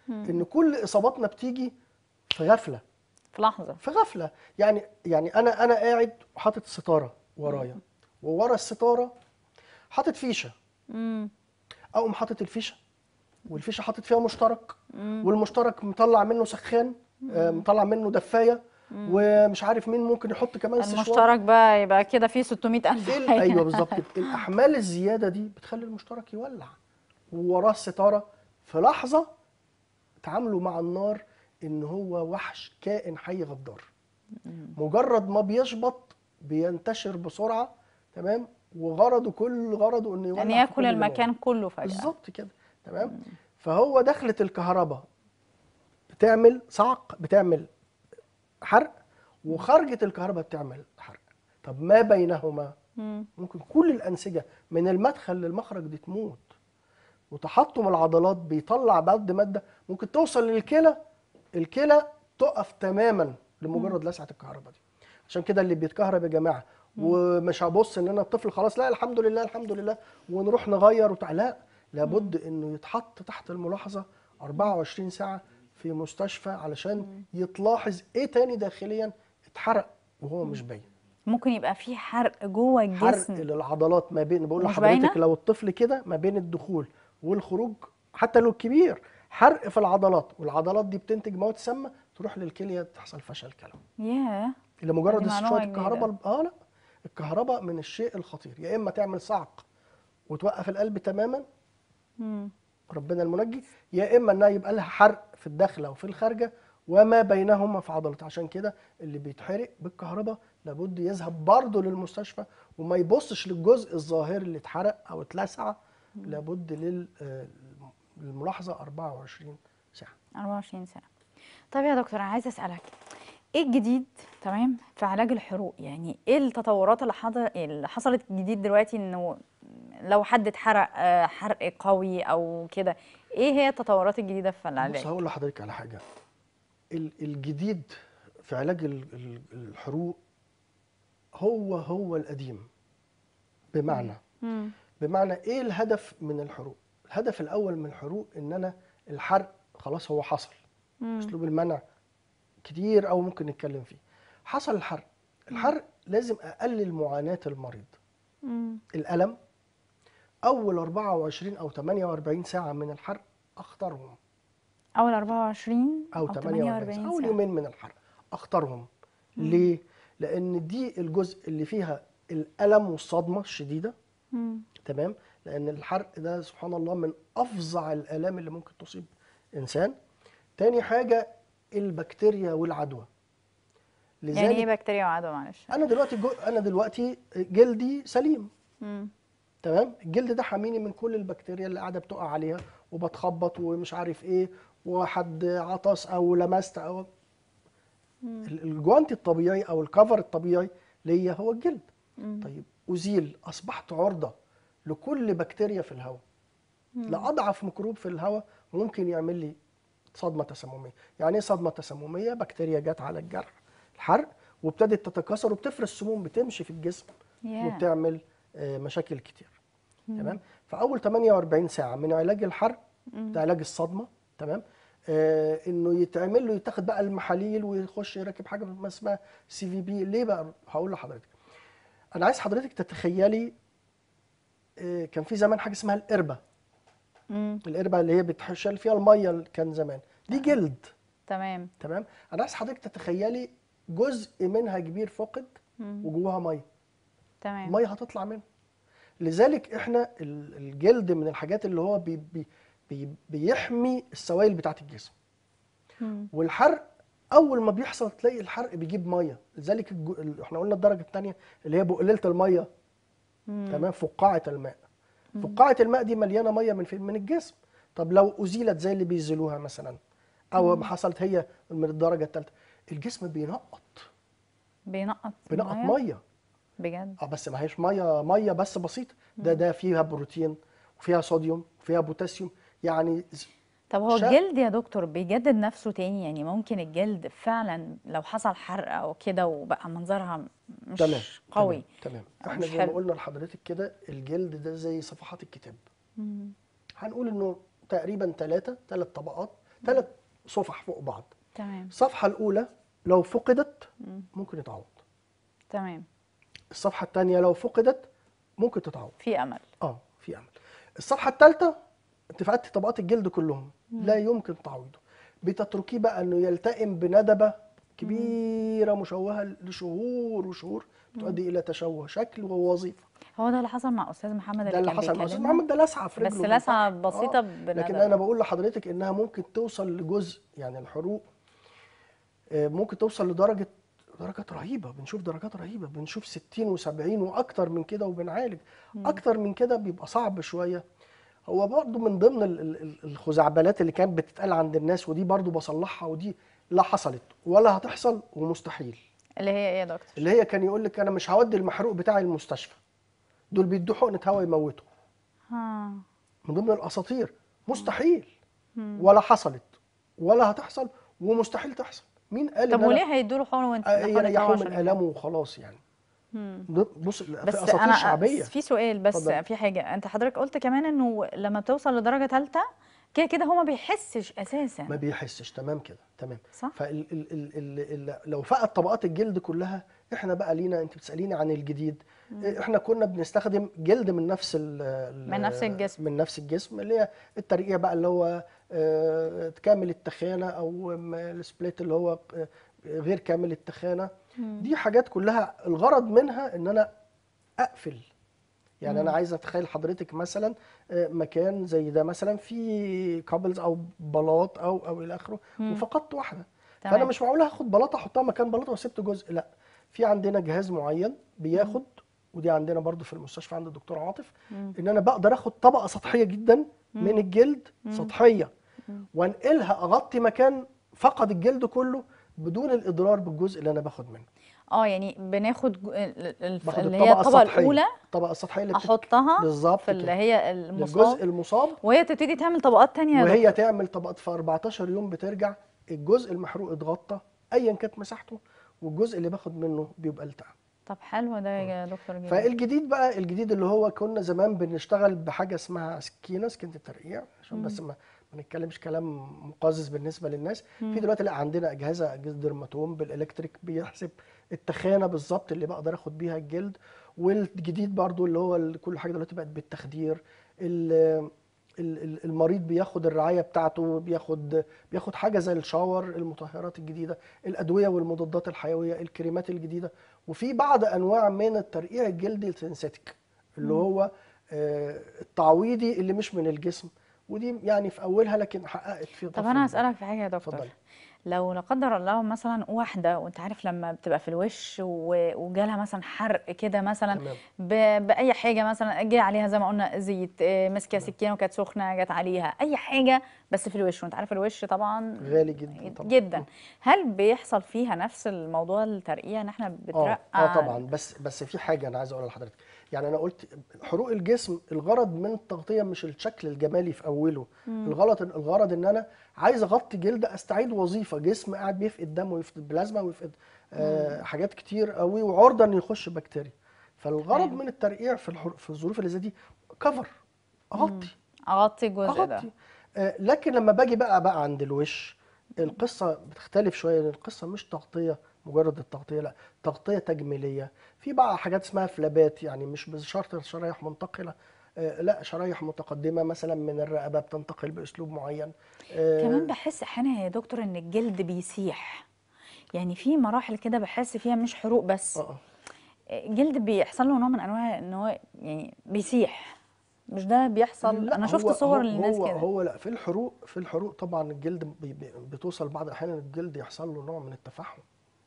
ان كل اصاباتنا بتيجي في غفله في لحظه في غفله يعني يعني انا انا قاعد حاطط ستاره ورايا وورا الستاره حاطط فيشه امم اقوم حاطط الفيشه والفيشه حاطط فيها مشترك والمشترك مطلع منه سخان آه، مطلع منه دفايه ومش عارف مين ممكن يحط كمان سشوار المشترك بقى يبقى كده فيه 600 ألف إيه ال- حاجة. ايوه بالظبط كده الاحمال الزياده دي بتخلي المشترك يولع ووراه الستاره في لحظه تعاملوا مع النار ان هو وحش كائن حي غدار مجرد ما بيشبط بينتشر بسرعه تمام وغرضه كل غرضه انه يولع يعني في ياكل كل اللي المكان موجود. كله فجأة بالظبط كده تمام فهو دخلة الكهرباء بتعمل صعق بتعمل حرق وخرجة الكهرباء بتعمل حرق طب ما بينهما مم. ممكن كل الأنسجة من المدخل للمخرج دي تموت وتحطم العضلات بيطلع بعد مادة ممكن توصل للكلى الكلى تقف تماما لمجرد لسعة الكهرباء دي عشان كده اللي بيتكهرب يا جماعة ومش هبص ان انا الطفل خلاص لا الحمد لله الحمد لله ونروح نغير وتع... لا لابد انه يتحط تحت الملاحظة 24 ساعة في مستشفى علشان يتلاحظ ايه تاني داخليا اتحرق وهو مش باين ممكن يبقى في حرق جوه حرق الجسم للعضلات ما بين بقول مش لحضرتك باينة؟ لو الطفل كده ما بين الدخول والخروج حتى لو الكبير حرق في العضلات والعضلات دي بتنتج مواد سامه تروح للكليه تحصل فشل كلوي ياه لمجرد دي معلومة شويه الكهرباء جديدة. اه لا الكهرباء من الشيء الخطير يا اما تعمل صعق وتوقف القلب تماما مم. ربنا المنجي يا اما انها يبقى لها حرق في الداخله وفي الخارجه وما بينهما في عضلات عشان كده اللي بيتحرق بالكهرباء لابد يذهب برضه للمستشفى وما يبصش للجزء الظاهري اللي اتحرق او اتلسع لابد لل- آه، للملاحظه 24 ساعه 24 ساعة طب يا دكتور أنا عايزة أسألك إيه الجديد تمام في علاج الحروق يعني إيه التطورات اللي حضر اللي حصلت جديد دلوقتي إنه لو حد اتحرق آه، حرق قوي أو كده إيه هي التطورات الجديدة في بص العلاج؟ هقول لحضرتك على حاجه ال- الجديد في علاج ال- ال- الحروق هو هو القديم بمعنى مم. بمعنى ايه الهدف من الحروق الهدف الاول من الحروق ان انا الحرق خلاص هو حصل مم. اسلوب المنع كتير او ممكن نتكلم فيه حصل الحرق الحرق لازم اقلل معاناه المريض مم. الالم اول 24 او 48 ساعه من الحرق اخطرهم أول 24 او 48 ساعه اول ساعة يومين من الحرق اخطرهم ليه لان دي الجزء اللي فيها الالم والصدمه الشديده مم. تمام لان الحرق ده سبحان الله من افظع الالام اللي ممكن تصيب انسان تاني حاجه البكتيريا والعدوى يعني إيه بكتيريا وعدوى معلش؟ انا دلوقتي جو انا دلوقتي جلدي سليم مم. تمام الجلد ده حاميني من كل البكتيريا اللي قاعده بتقع عليها وبتخبط ومش عارف ايه وحد عطس او لمست او ال- الجوانتي الطبيعي او الكفر الطبيعي ليا هو الجلد طيب ازيل اصبحت عرضه لكل بكتيريا في الهواء لاضعف ميكروب في الهواء ممكن يعمل لي صدمه تسمميه يعني ايه صدمه تسمميه بكتيريا جت على الجرح الحرق وابتدت تتكاثر وبتفرز سموم بتمشي في الجسم ياه. وبتعمل آه، مشاكل كتير تمام فاول 48 ساعه من علاج الحرق ده علاج الصدمه تمام آه انه يتعمل له يتاخد بقى المحاليل ويخش يركب حاجه ما اسمها سي في بي ليه بقى هقول لحضرتك انا عايز حضرتك تتخيلي آه كان في زمان حاجه اسمها القربه مم. القربه اللي هي بتشال فيها الميه اللي كان زمان دي جلد تمام تمام انا عايز حضرتك تتخيلي جزء منها كبير فقد وجواها ميه تمام الميه هتطلع منه لذلك احنا ال- الجلد من الحاجات اللي هو بي بي بي بيحمي السوائل بتاعه الجسم مم. والحرق اول ما بيحصل تلاقي الحرق بيجيب ميه لذلك الج... ال- احنا قلنا الدرجه الثانيه اللي هي بقليله الميه تمام فقاعه الماء فقاعه الماء دي مليانه ميه من فين من الجسم طب لو ازيلت زي اللي بيزيلوها مثلا او ما حصلت هي من الدرجه الثالثه الجسم بينقط بينقط بينقط المية؟ ميه بجد اه بس ما هيش ميه ميه بس بسيطه ده ده فيها بروتين وفيها صوديوم وفيها بوتاسيوم يعني ز- طب هو شا- الجلد يا دكتور بيجدد نفسه تاني يعني ممكن الجلد فعلا لو حصل حرق او كده وبقى منظرها مش تمام قوي تمام, أو تمام. احنا مش زي ما حلو. قلنا لحضرتك كده الجلد ده زي صفحات الكتاب مم. هنقول انه تقريبا ثلاثه ثلاث طبقات ثلاث صفح فوق بعض تمام الصفحه الاولى لو فقدت ممكن يتعوض تمام الصفحه الثانيه لو فقدت ممكن تتعوض في امل اه في امل الصفحه الثالثه انت فقدت طبقات الجلد كلهم لا يمكن تعويضه بتتركيه بقى انه يلتئم بندبه كبيره مشوهه لشهور وشهور بتؤدي الى تشوه شكل ووظيفه هو ده اللي حصل مع استاذ محمد ده اللي كان حصل مع استاذ بيكلمنا؟ محمد ده لسعه في رجله بس من لسعة تحت. بسيطة آه. بندبة. لكن انا بقول لحضرتك انها ممكن توصل لجزء يعني الحروق آه، ممكن توصل لدرجه درجات رهيبه بنشوف درجات رهيبه بنشوف 60 و70 واكتر من كده وبنعالج اكتر من كده بيبقى صعب شويه هو برضو من ضمن ال- ال- ال- الخزعبلات اللي كانت بتتقال عند الناس ودي برضو بصلحها ودي لا حصلت ولا هتحصل ومستحيل اللي هي ايه يا دكتور اللي هي كان يقول لك انا مش هودي المحروق بتاعي المستشفى دول بيدوا حقنه هواء يموتوا ها من ضمن الاساطير مستحيل ولا حصلت ولا هتحصل ومستحيل تحصل مين قال طب إن أنا- وليه هيدوا له حقن وانت آه، حقن يريحوه هوا من عشان الامه وخلاص يعني ده- بص في بس اساطير انا شعبيه في سؤال بس اتفضل. في حاجه انت حضرتك قلت كمان انه لما بتوصل لدرجه ثالثه كده كده هو ما بيحسش اساسا ما بيحسش تمام كده تمام صح. فال ال ال ال ال لو فقد طبقات الجلد كلها احنا بقى لينا انت بتساليني عن الجديد احنا كنا بنستخدم جلد من نفس ال ال- من نفس الجسم. من نفس الجسم اللي هي الترقيع بقى اللي هو آه، كامل التخانه او م- السبليت اللي هو آه، غير كامل التخانه دي حاجات كلها الغرض منها ان انا اقفل يعني انا عايز اتخيل حضرتك مثلا آه، مكان زي ده مثلا في كابلز او بلاط او او الى اخره وفقدت واحده تمام. فانا مش معقول هاخد بلاطه احطها مكان بلاطه وسبت جزء لا في عندنا جهاز معين بياخد ودي عندنا برضو في المستشفى عند الدكتور عاطف ان انا بقدر اخد طبقه سطحيه جدا من الجلد سطحيه وانقلها اغطي مكان فقد الجلد كله بدون الاضرار بالجزء اللي انا باخد منه اه يعني بناخد جو- ال- ال- باخد اللي هي الطبقه السطحية. الاولى الطبقه السطحيه اللي بتت- احطها بالظبط في اللي كده. هي للجزء المصاب المصاب وهي تبتدي تعمل طبقات تانية يا دكتور. وهي تعمل طبقات في 14 يوم بترجع الجزء المحروق اتغطى ايا كانت مساحته والجزء اللي باخد منه بيبقى التئم طب حلو ده يا دكتور جدا فالجديد بقى الجديد اللي هو كنا زمان بنشتغل بحاجه اسمها سكينه سكينه الترقيع عشان بس ما ما نتكلمش كلام مقزز بالنسبه للناس في دلوقتي لا عندنا اجهزه اجهزه درماتوم بالالكتريك بيحسب التخانه بالظبط اللي بقدر اخد بيها الجلد والجديد برضو اللي هو ال- كل حاجه دلوقتي بقت بالتخدير ال- ال- ال- المريض بياخد الرعايه بتاعته بياخد بياخد حاجه زي الشاور المطهرات الجديده الادويه والمضادات الحيويه الكريمات الجديده وفي بعض انواع من الترقيع الجلدي السينثيتيك اللي هو آه، التعويضي اللي مش من الجسم ودي يعني في اولها لكن حققت في طب انا هسألك في حاجة يا دكتور اتفضلي. لو لا قدر الله مثلا واحدة وانت عارف لما بتبقى في الوش و- وجالها مثلا حرق كده مثلا تمام. ب- بأي حاجة مثلا جه عليها زي ما قلنا زيت آه، ماسكة سكينة وكانت سخنة جت عليها أي حاجة بس في الوش وانت عارف الوش طبعا غالي جدا طبعا جدا هل بيحصل فيها نفس الموضوع الترقيع ان احنا اه بترقع اه طبعا بس بس في حاجه انا عايز اقولها لحضرتك يعني انا قلت حروق الجسم الغرض من التغطيه مش الشكل الجمالي في اوله الغلط الغرض ان انا عايز اغطي جلد استعيد وظيفه جسم قاعد بيفقد دم ويفقد بلازما ويفقد آه حاجات كتير قوي وعرضه ان يخش بكتيريا فالغرض فاهم. من الترقيع في الحر... في الظروف اللي زي دي كفر اغطي اغطي الجزء ده اغطي آه، لكن لما باجي بقى بقى عند الوش القصه بتختلف شويه لان القصه مش تغطيه مجرد التغطيه لا تغطيه تجميليه في بقى حاجات اسمها فلابات يعني مش بشرط شرايح منتقله آه، لا شرايح متقدمه مثلا من الرقبه بتنتقل باسلوب معين آه، كمان بحس احيانا يا دكتور ان الجلد بيسيح يعني في مراحل كده بحس فيها مش حروق بس اه الجلد بيحصل له نوع من انواع ان هو يعني بيسيح مش ده بيحصل لا، انا شفت هو- صور هو- للناس هو كده هو لا في الحروق في الحروق طبعا الجلد بي- بي- بتوصل بعض الاحيان الجلد يحصل له نوع من التفحم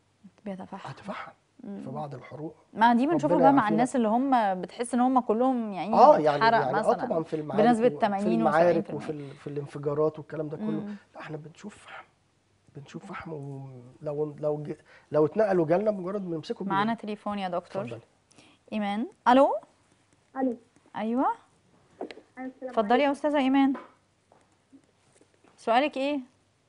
بيتفحم هتفحم في بعض الحروق ما دي بنشوفها ربنا بقى مع يعافينا. الناس اللي هم بتحس ان هم كلهم يعني اه يعني اتحرق يعني اه مثلا طبعا في المعارك بنسبه و- 80 في المعارك و70% وفي ال- في الانفجارات والكلام ده كله لا احنا بنشوف فحم بنشوف فحم ولو لو ج- لو اتنقلوا جالنا مجرد ما نمسكوا معانا بإيدنا. تليفون يا دكتور اتفضلي ايمان الو الو ايوه السلام اتفضلي يا استاذه ايمان سؤالك ايه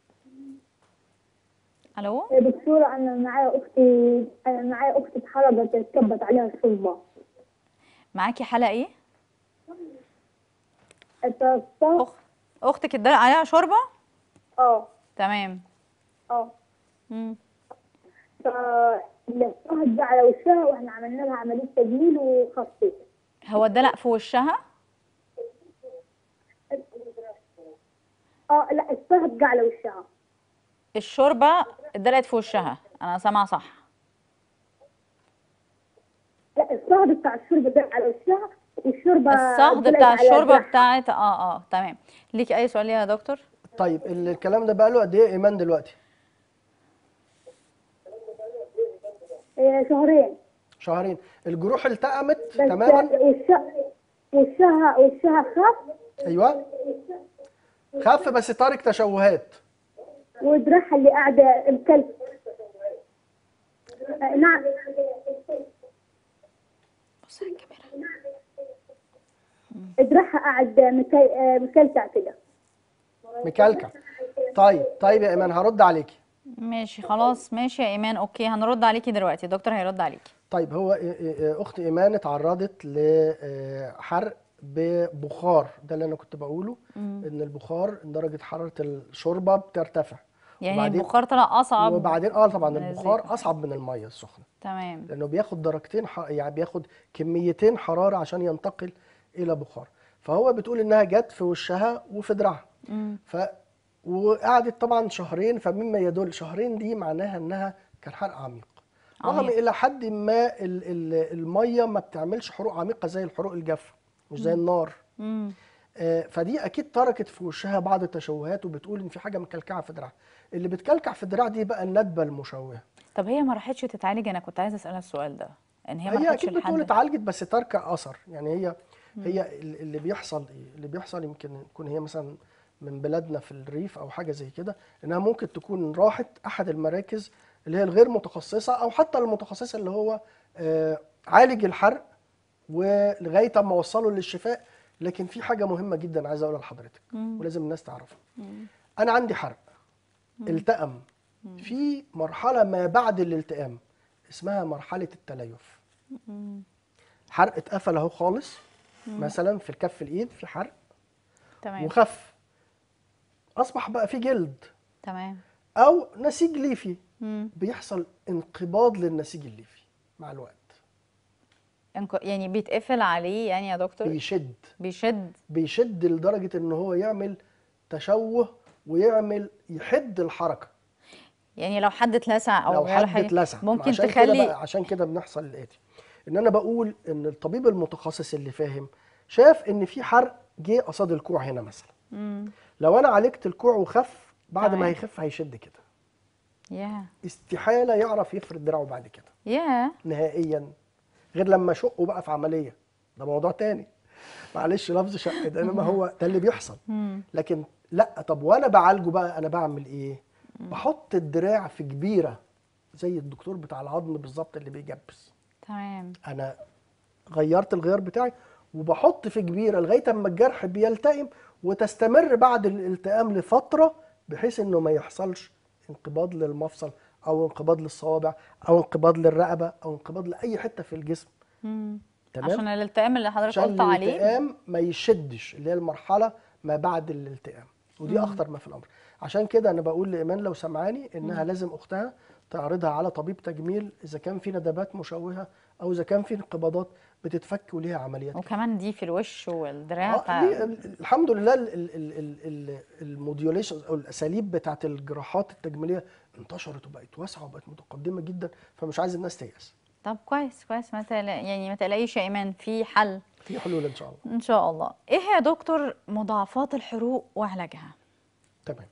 الو عليكم. دكتورة أنا معايا أختي أنا معايا أختي اتحرقت اتكبت عليها الشوربة معاكي حلقه ايه اتوقف أخ... اختك اتدلق عليها شوربه اه تمام اه مم. فالشهد بقى على وشها واحنا عملنا لها عملية تجميل وخصيت هو الدلق في وشها اه لا الشهد جه على وشها الشوربه اتدلقت في وشها انا سامعه صح لا الصهد بتاع الشوربة جه على وشها والشوربة الصهد طلعت بتاع على الشوربه جرحها. بتاعت اه اه تمام ليكي اي سؤال ليها يا دكتور طيب ال- الكلام ده بقى له قد ايه ايمان دلوقتي آه، شهرين شهرين الجروح التأمت بس تماما وشها وشها وشها خف ايوه خف بس تارك تشوهات ودراعها اللي قاعدة الكلب آه، نعم بص على الكاميرا دراعها قاعد مكل- آه، مكلكع كده مكلكع طيب طيب يا ايمان هرد عليكي ماشي خلاص ماشي يا ايمان اوكي هنرد عليكي دلوقتي الدكتور هيرد عليكي طيب هو إيه- إيه- إيه، اخت ايمان اتعرضت لحرق ببخار ده اللي انا كنت بقوله ان البخار درجه حراره الشوربه بترتفع يعني وبعدين- البخار طلع اصعب وبعدين اه طبعا من البخار الزيت. اصعب من الميه السخنه تمام لانه بياخد درجتين ح... يعني بياخد كميتين حراره عشان ينتقل الى بخار فهو بتقول انها جت في وشها وفي دراعها مم. ف وقعدت طبعا شهرين فمما يدل شهرين دي معناها انها كان حرق عميق رغم عميق. الى حد ما ال... ال... الميه ما بتعملش حروق عميقه زي الحروق الجافه مش زي النار مم. آه، فدي اكيد تركت في وشها بعض التشوهات وبتقول ان في حاجه مكلكعه في دراعها اللي بتكلكع في الدراع دي بقى الندبه المشوهه طب هي ما راحتش تتعالج انا كنت عايزه اسالها السؤال ده ان هي ما هي راحتش اكيد بتقول لحد اتعالجت بس ترك اثر يعني هي هي ال- اللي بيحصل ايه اللي بيحصل يمكن يكون هي مثلا من بلادنا في الريف او حاجه زي كده انها ممكن تكون راحت احد المراكز اللي هي الغير متخصصه او حتى المتخصصه اللي هو آه، عالج الحرق ولغايه اما وصله للشفاء لكن في حاجه مهمه جدا عايز اقولها لحضرتك ولازم الناس تعرفها انا عندي حرق التئم في مرحله ما بعد الالتئام اسمها مرحله التليف حرق اتقفل اهو خالص مثلا في الكف الايد في حرق تمام وخف اصبح بقى في جلد تمام او نسيج ليفي مم. بيحصل انقباض للنسيج الليفي مع الوقت انك- يعني بيتقفل عليه يعني يا دكتور بيشد بيشد بيشد لدرجه ان هو يعمل تشوه ويعمل يحد الحركه يعني لو حد اتلسع او لو جاله حد حاجة اتلسع ممكن عشان كده تخلي بقى عشان كده بنحصل الاتي ان انا بقول ان الطبيب المتخصص اللي فاهم شاف ان في حرق جه قصاد الكوع هنا مثلا مم. لو انا عالجت الكوع وخف بعد تمام. ما هيخف هيشد كده يا استحاله يعرف يفرد دراعه بعد كده يا نهائيا غير لما اشقه بقى في عمليه ده موضوع تاني معلش لفظ شق ده انما هو ده اللي بيحصل مم. لكن لا طب وانا بعالجه بقى انا بعمل ايه بحط الدراع في كبيره زي الدكتور بتاع العظم بالظبط اللي بيجبس تمام انا غيرت الغيار بتاعي وبحط في كبيره لغايه اما الجرح بيلتئم وتستمر بعد الالتئام لفتره بحيث انه ما يحصلش انقباض للمفصل او انقباض للصوابع او انقباض للرقبه او انقباض لاي حته في الجسم مم. تمام عشان الالتئام اللي حضرتك عشان قلت عليه الالتئام ما يشدش اللي هي المرحله ما بعد الالتئام ودي اخطر ما في الامر عشان كده انا بقول لايمان لو سمعاني انها لازم اختها تعرضها على طبيب تجميل اذا كان في ندبات مشوهه او اذا كان في انقباضات بتتفك وليها عمليات وكمان دي في الوش والدراع ف... آه ليه- الحمد لله ال- ال- ال- ال- ال- الموديوليشن او الاساليب بتاعت الجراحات التجميليه انتشرت وبقت واسعه وبقت متقدمه جدا فمش عايز الناس تيأس طب كويس كويس ما تقلق يعني ما تقلقيش يا ايمان في حل في حلول ان شاء الله ان شاء الله ايه يا دكتور مضاعفات الحروق وعلاجها تمام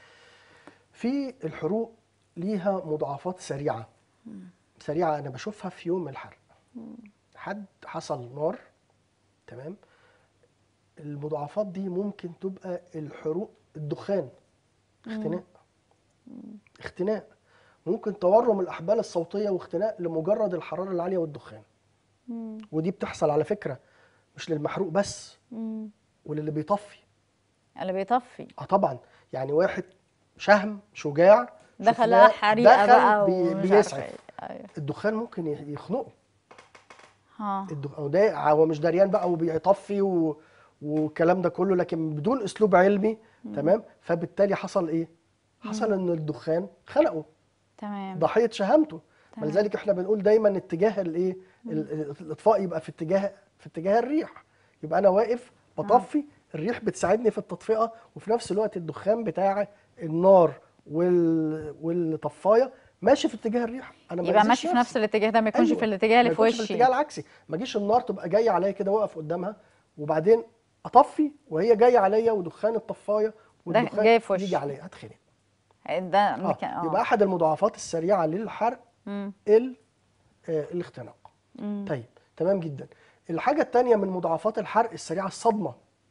في الحروق ليها مضاعفات سريعة سريعة أنا بشوفها في يوم الحرق حد حصل نار تمام المضاعفات دي ممكن تبقى الحروق الدخان اختناق اختناق ممكن تورم الأحبال الصوتية واختناق لمجرد الحرارة العالية والدخان ودي بتحصل على فكرة مش للمحروق بس مم. وللي بيطفي اللي بيطفي اه طبعا يعني واحد شهم شجاع دخلها شفناه حريقه دخل بقى بي ومش بيسعف عارفه ايه ايوه الدخان ممكن يخ- يخنقه ها الدخان وده هو مش دريان بقى وبيطفي و... والكلام ده كله لكن بدون اسلوب علمي تمام فبالتالي حصل ايه حصل ان الدخان خنقه تمام ضحيه شهامته تمام. ولذلك احنا بنقول دايما اتجاه الايه ال- ال- الاطفاء يبقى في اتجاه في اتجاه الريح يبقى انا واقف بطفي الريح بتساعدني في التطفئه وفي نفس الوقت الدخان بتاع النار وال والطفايه ماشي في اتجاه الريح انا ما يبقى أذيش ماشي في نفس نفسي. الاتجاه ده ما يكونش أيوة. في الاتجاه اللي ما في يكونش في وشي الاتجاه العكسي ما اجيش النار تبقى جايه عليا كده واقف قدامها وبعدين اطفي وهي جايه عليا ودخان الطفايه والدخان جاي في وشي. يجي عليا اتخنق ده آه. مكان يبقى احد المضاعفات السريعه للحرق مم. ال آه، الاختناق مم. طيب تمام جدا الحاجه الثانيه من مضاعفات الحرق السريعه الصدمه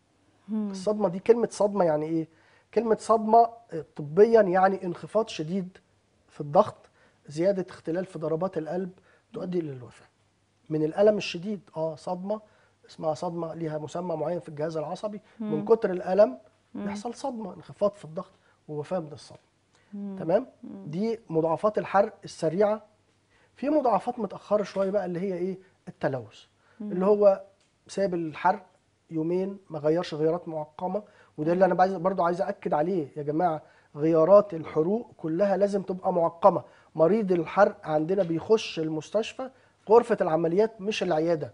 الصدمه دي كلمه صدمه يعني ايه كلمه صدمه آه، طبيا يعني انخفاض شديد في الضغط زياده اختلال في ضربات القلب تؤدي الى الوفاه من الالم الشديد اه صدمه اسمها صدمه ليها مسمى معين في الجهاز العصبي من كتر الالم يحصل صدمه انخفاض في الضغط ووفاه من الصدمه تمام دي مضاعفات الحرق السريعه في مضاعفات متاخره شويه بقى اللي هي ايه التلوث اللي هو ساب الحرق يومين ما غيرش غيارات معقمه وده اللي انا عايز برضو عايز اكد عليه يا جماعه غيارات الحروق كلها لازم تبقى معقمه مريض الحرق عندنا بيخش المستشفى غرفه العمليات مش العياده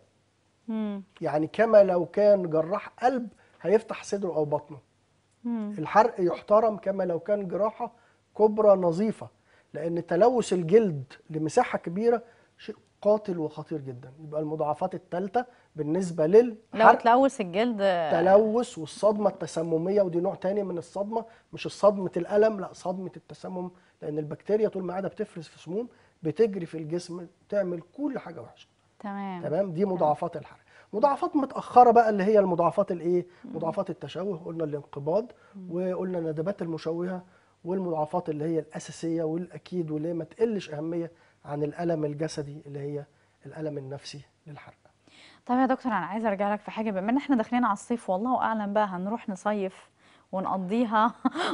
مم. يعني كما لو كان جراح قلب هيفتح صدره او بطنه مم. الحرق يحترم كما لو كان جراحة كبرى نظيفة لأن تلوث الجلد لمساحة كبيرة شيء قاتل وخطير جدا يبقى المضاعفات الثالثة بالنسبة لو للحرق تلوث الجلد التلوث والصدمة التسممية ودي نوع تاني من الصدمة مش صدمة الألم لا صدمة التسمم لأن البكتيريا طول ما قاعدة بتفرز في سموم بتجري في الجسم تعمل كل حاجة وحشة تمام تمام دي مضاعفات الحرق مضاعفات متاخره بقى اللي هي المضاعفات الايه مضاعفات التشوه قلنا الانقباض وقلنا الندبات المشوهه والمضاعفات اللي هي الاساسيه والاكيد واللي هي ما تقلش اهميه عن الالم الجسدي اللي هي الالم النفسي للحرق طب يا دكتور انا عايزه ارجع لك في حاجه بما ان احنا داخلين على الصيف والله اعلم بقى هنروح نصيف ونقضيها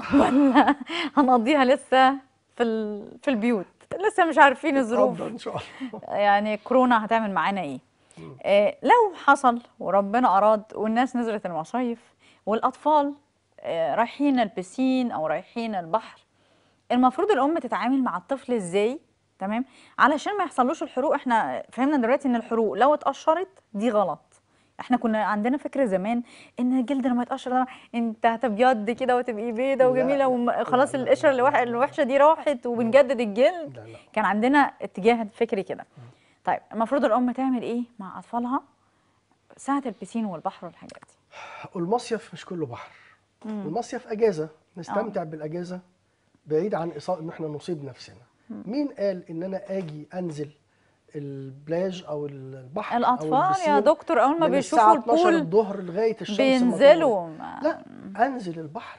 ولا هنقضيها لسه في ال... في البيوت لسه مش عارفين الظروف اتفضل ان شاء الله يعني كورونا هتعمل معانا ايه آه لو حصل وربنا اراد والناس نزلت المصايف والاطفال آه رايحين البسين او رايحين البحر المفروض الام تتعامل مع الطفل ازاي تمام علشان ما يحصلوش الحروق احنا فهمنا دلوقتي ان الحروق لو اتقشرت دي غلط احنا كنا عندنا فكره زمان ان الجلد لما يتقشر ده انت هتبيض كده وتبقي بيضه لا، وجميله وخلاص لا، لا، القشره لا، الوح- لا. الوحشه دي راحت وبنجدد الجلد لا لا كان عندنا اتجاه فكري كده طيب المفروض الام تعمل ايه مع اطفالها ساعه البسين والبحر والحاجات دي والمصيف مش كله بحر المصيف اجازه نستمتع بالاجازه بعيد عن اصابه ان احنا نصيب نفسنا مين قال ان انا اجي انزل البلاج او البحر أو الاطفال يا البسين دكتور اول ما من بيشوفوا الساعة 12 البول الظهر لغايه الشمس ما تغرب. بينزلوا ما- لا انزل البحر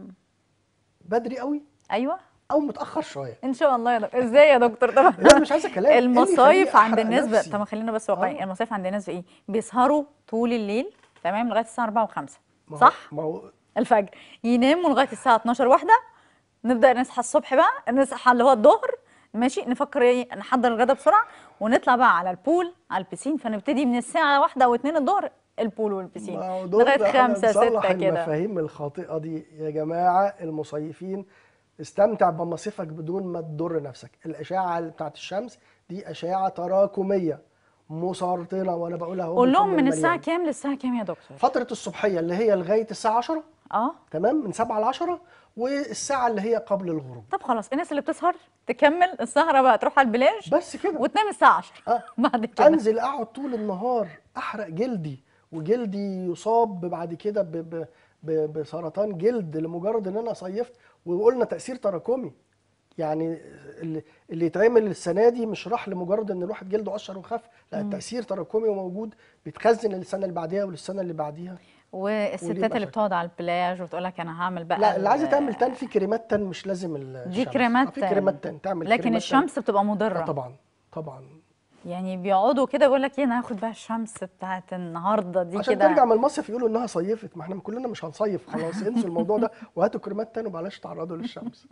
بدري قوي ايوه او متاخر شويه ان شاء الله يا دكتور ازاي يا دكتور طب لا مش عايزه كلام إيه اللي المصايف يخليني عند أحرق الناس ب... نفسي؟ طب خلينا بس واقعي آه. المصايف عند الناس ايه بيسهروا طول الليل تمام لغايه الساعه 4 و5 ما هو- صح ما هو الفجر يناموا لغايه الساعه 12 واحده نبدا نصحى الصبح بقى نصحى اللي هو الظهر ماشي نفكر ايه نحضر الغدا بسرعه ونطلع بقى على البول على البسين فنبتدي من الساعه واحدة او 2 الظهر البول والبسين ما هو دول لغايه إحنا 5 نصلح 6 كده المفاهيم الخاطئه دي يا جماعه المصيفين استمتع بمصيفك بدون ما تضر نفسك الاشعه بتاعت الشمس دي اشعه تراكميه مسرطنه وانا بقولها اهو قول لهم بالفم من الساعه المليان. كام للساعه كام يا دكتور فتره الصبحيه اللي هي لغايه الساعه 10 اه تمام من 7 ل 10 والساعه اللي هي قبل الغروب طب خلاص الناس اللي بتسهر تكمل السهره بقى تروح على البلاج بس كده وتنام الساعه 10 آه. بعد كده انزل اقعد طول النهار احرق جلدي وجلدي يصاب بعد كده ب- ب- ب- بسرطان جلد لمجرد ان انا صيفت وقلنا تاثير تراكمي يعني اللي, اللي يتعمل السنه دي مش راح لمجرد ان الواحد جلده قشر وخف لا التاثير تراكمي وموجود بيتخزن للسنه اللي بعديها وللسنه اللي بعديها والستات اللي مشاكل. بتقعد على البلاج وتقول لك انا هعمل بقى لا اللي عايزه ال- تعمل تان في كريمات تان مش لازم الشمس دي كريمات آه، في كريمات تان تعمل لكن كريمات تان. الشمس بتبقى آه، مضره طبعا طبعا يعني بيقعدوا كده بيقول لك ايه انا هاخد بقى الشمس بتاعت النهارده دي عشان كده ترجع من المصيف يقولوا انها صيفت ما احنا كلنا مش هنصيف خلاص انسوا الموضوع ده وهاتوا كريمات تاني وبلاش تعرضوا للشمس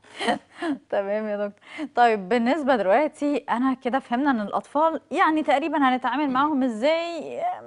تمام يا دكتور طيب بالنسبه دلوقتي انا كده فهمنا ان الاطفال يعني تقريبا هنتعامل معاهم ازاي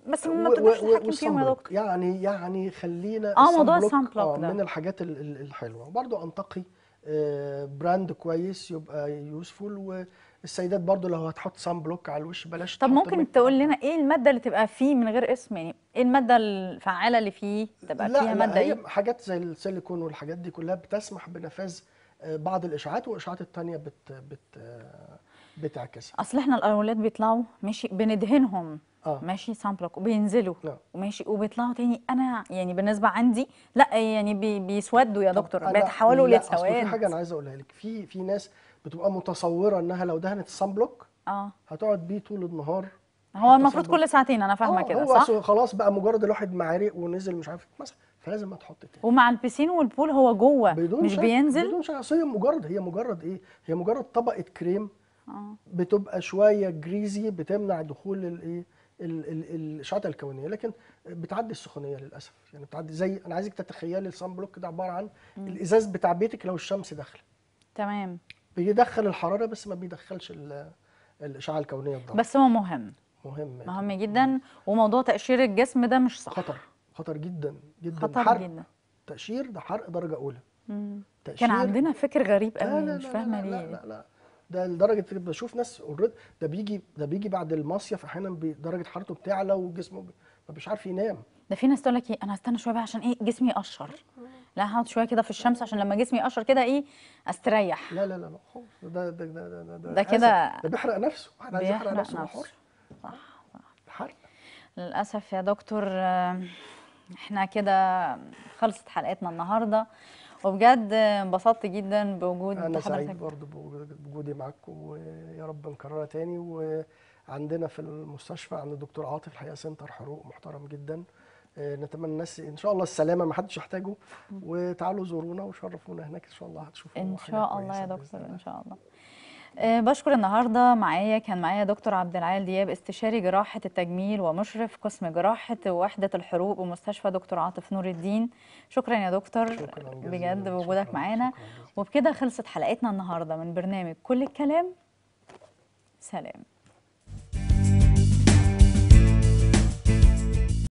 بس ما و- بتقدرش و- تتحكم فيهم يا والصن دكتور يعني يعني خلينا آه، موضوع الصن الصن بلوك، بلوك آه ده. من الحاجات ال- ال- الحلوه وبرضه انتقي آه، براند كويس يبقى يوسفول والسيدات برضه لو هتحط صن بلوك على الوش بلاش طب تحط ممكن ميك تقول اب. لنا ايه الماده اللي تبقى فيه من غير اسم يعني ايه الماده الفعاله اللي فيه تبقى لا فيها لا ماده هي ايه حاجات زي السيليكون والحاجات دي كلها بتسمح بنفاذ آه، بعض الاشعاعات والاشعاعات التانيه بت بت آه، بتعكسها اصل احنا الاولاد بيطلعوا ماشي بندهنهم اه ماشي سان بلوك وبينزلوا نعم. وماشي وبيطلعوا تاني انا يعني بالنسبه عندي لا يعني بي بيسودوا يا طب دكتور أنا- بيتحولوا لا، أصل في لسواد حاجه انا عايز اقولها لك في في ناس بتبقى متصوره انها لو دهنت الصن بلوك اه هتقعد بيه طول النهار هو المفروض صن بلوك. كل ساعتين انا فاهمه آه، كده هو صح أصل خلاص بقى مجرد الواحد معارق ونزل مش عارف مثلا فلازم تحط تاني ومع البسين والبول هو جوه بدون مش شك بينزل بدون شك أصل هي مجرد هي مجرد ايه هي مجرد طبقه كريم اه بتبقى شويه جريزي بتمنع دخول الايه ال- ال- الاشعاعات الكونيه لكن بتعدي السخونيه للاسف يعني بتعدي زي انا عايزك تتخيلي الصن بلوك ده عباره عن الازاز بتاع بيتك لو الشمس داخله تمام بيدخل الحراره بس ما بيدخلش ال- الاشعاع الكونيه الضاره بس هو مهم مهم مهم جدا وموضوع تقشير الجسم ده مش صح خطر خطر جدا جدا خطر حرق جدا تقشير ده حرق درجه اولى مم. تقشير كان عندنا فكر غريب لا قوي لا مش لا فاهمه لا ليه لا لا لا ده لدرجه إن بشوف ناس اوريدي ده بيجي ده بيجي بعد المصيف احيانا بي- درجه حرارته بتعلى وجسمه بي- ما مش عارف ينام ده في ناس تقول لك ايه انا هستنى شويه بقى عشان ايه جسمي يقشر لا هقعد شويه كده في الشمس عشان لما جسمي يقشر كده ايه استريح لا لا لا لا خالص ده ده ده ده ده, ده كده ده بيحرق نفسه واحد عايز يحرق بيحرق نفسه هو نفسه حر صح حرق للأسف يا دكتور آه، احنا كده خلصت حلقتنا النهاردة وبجد انبسطت جدا بوجود انا حضرتك سعيد برضو بوجود- بوجودي معاكم ويا رب نكررها تاني وعندنا في المستشفى عند الدكتور عاطف الحقيقه سنتر حروق محترم جدا آه، نتمنى الناس ان شاء الله السلامه ما حدش يحتاجه وتعالوا زورونا وشرفونا هناك ان شاء الله هتشوفوا ان حاجة شاء الله يا كويسة بإذن دكتور الله. ان شاء الله آه، بشكر النهارده معايا كان معايا دكتور عبد العال دياب استشاري جراحه التجميل ومشرف قسم جراحه وحده الحروق بمستشفى دكتور عاطف نور الدين شكرا يا دكتور شكرا جزيلا بجد بوجودك شكراً- معانا شكراً جزيلاً. وبكده خلصت حلقتنا النهارده من برنامج كل الكلام سلام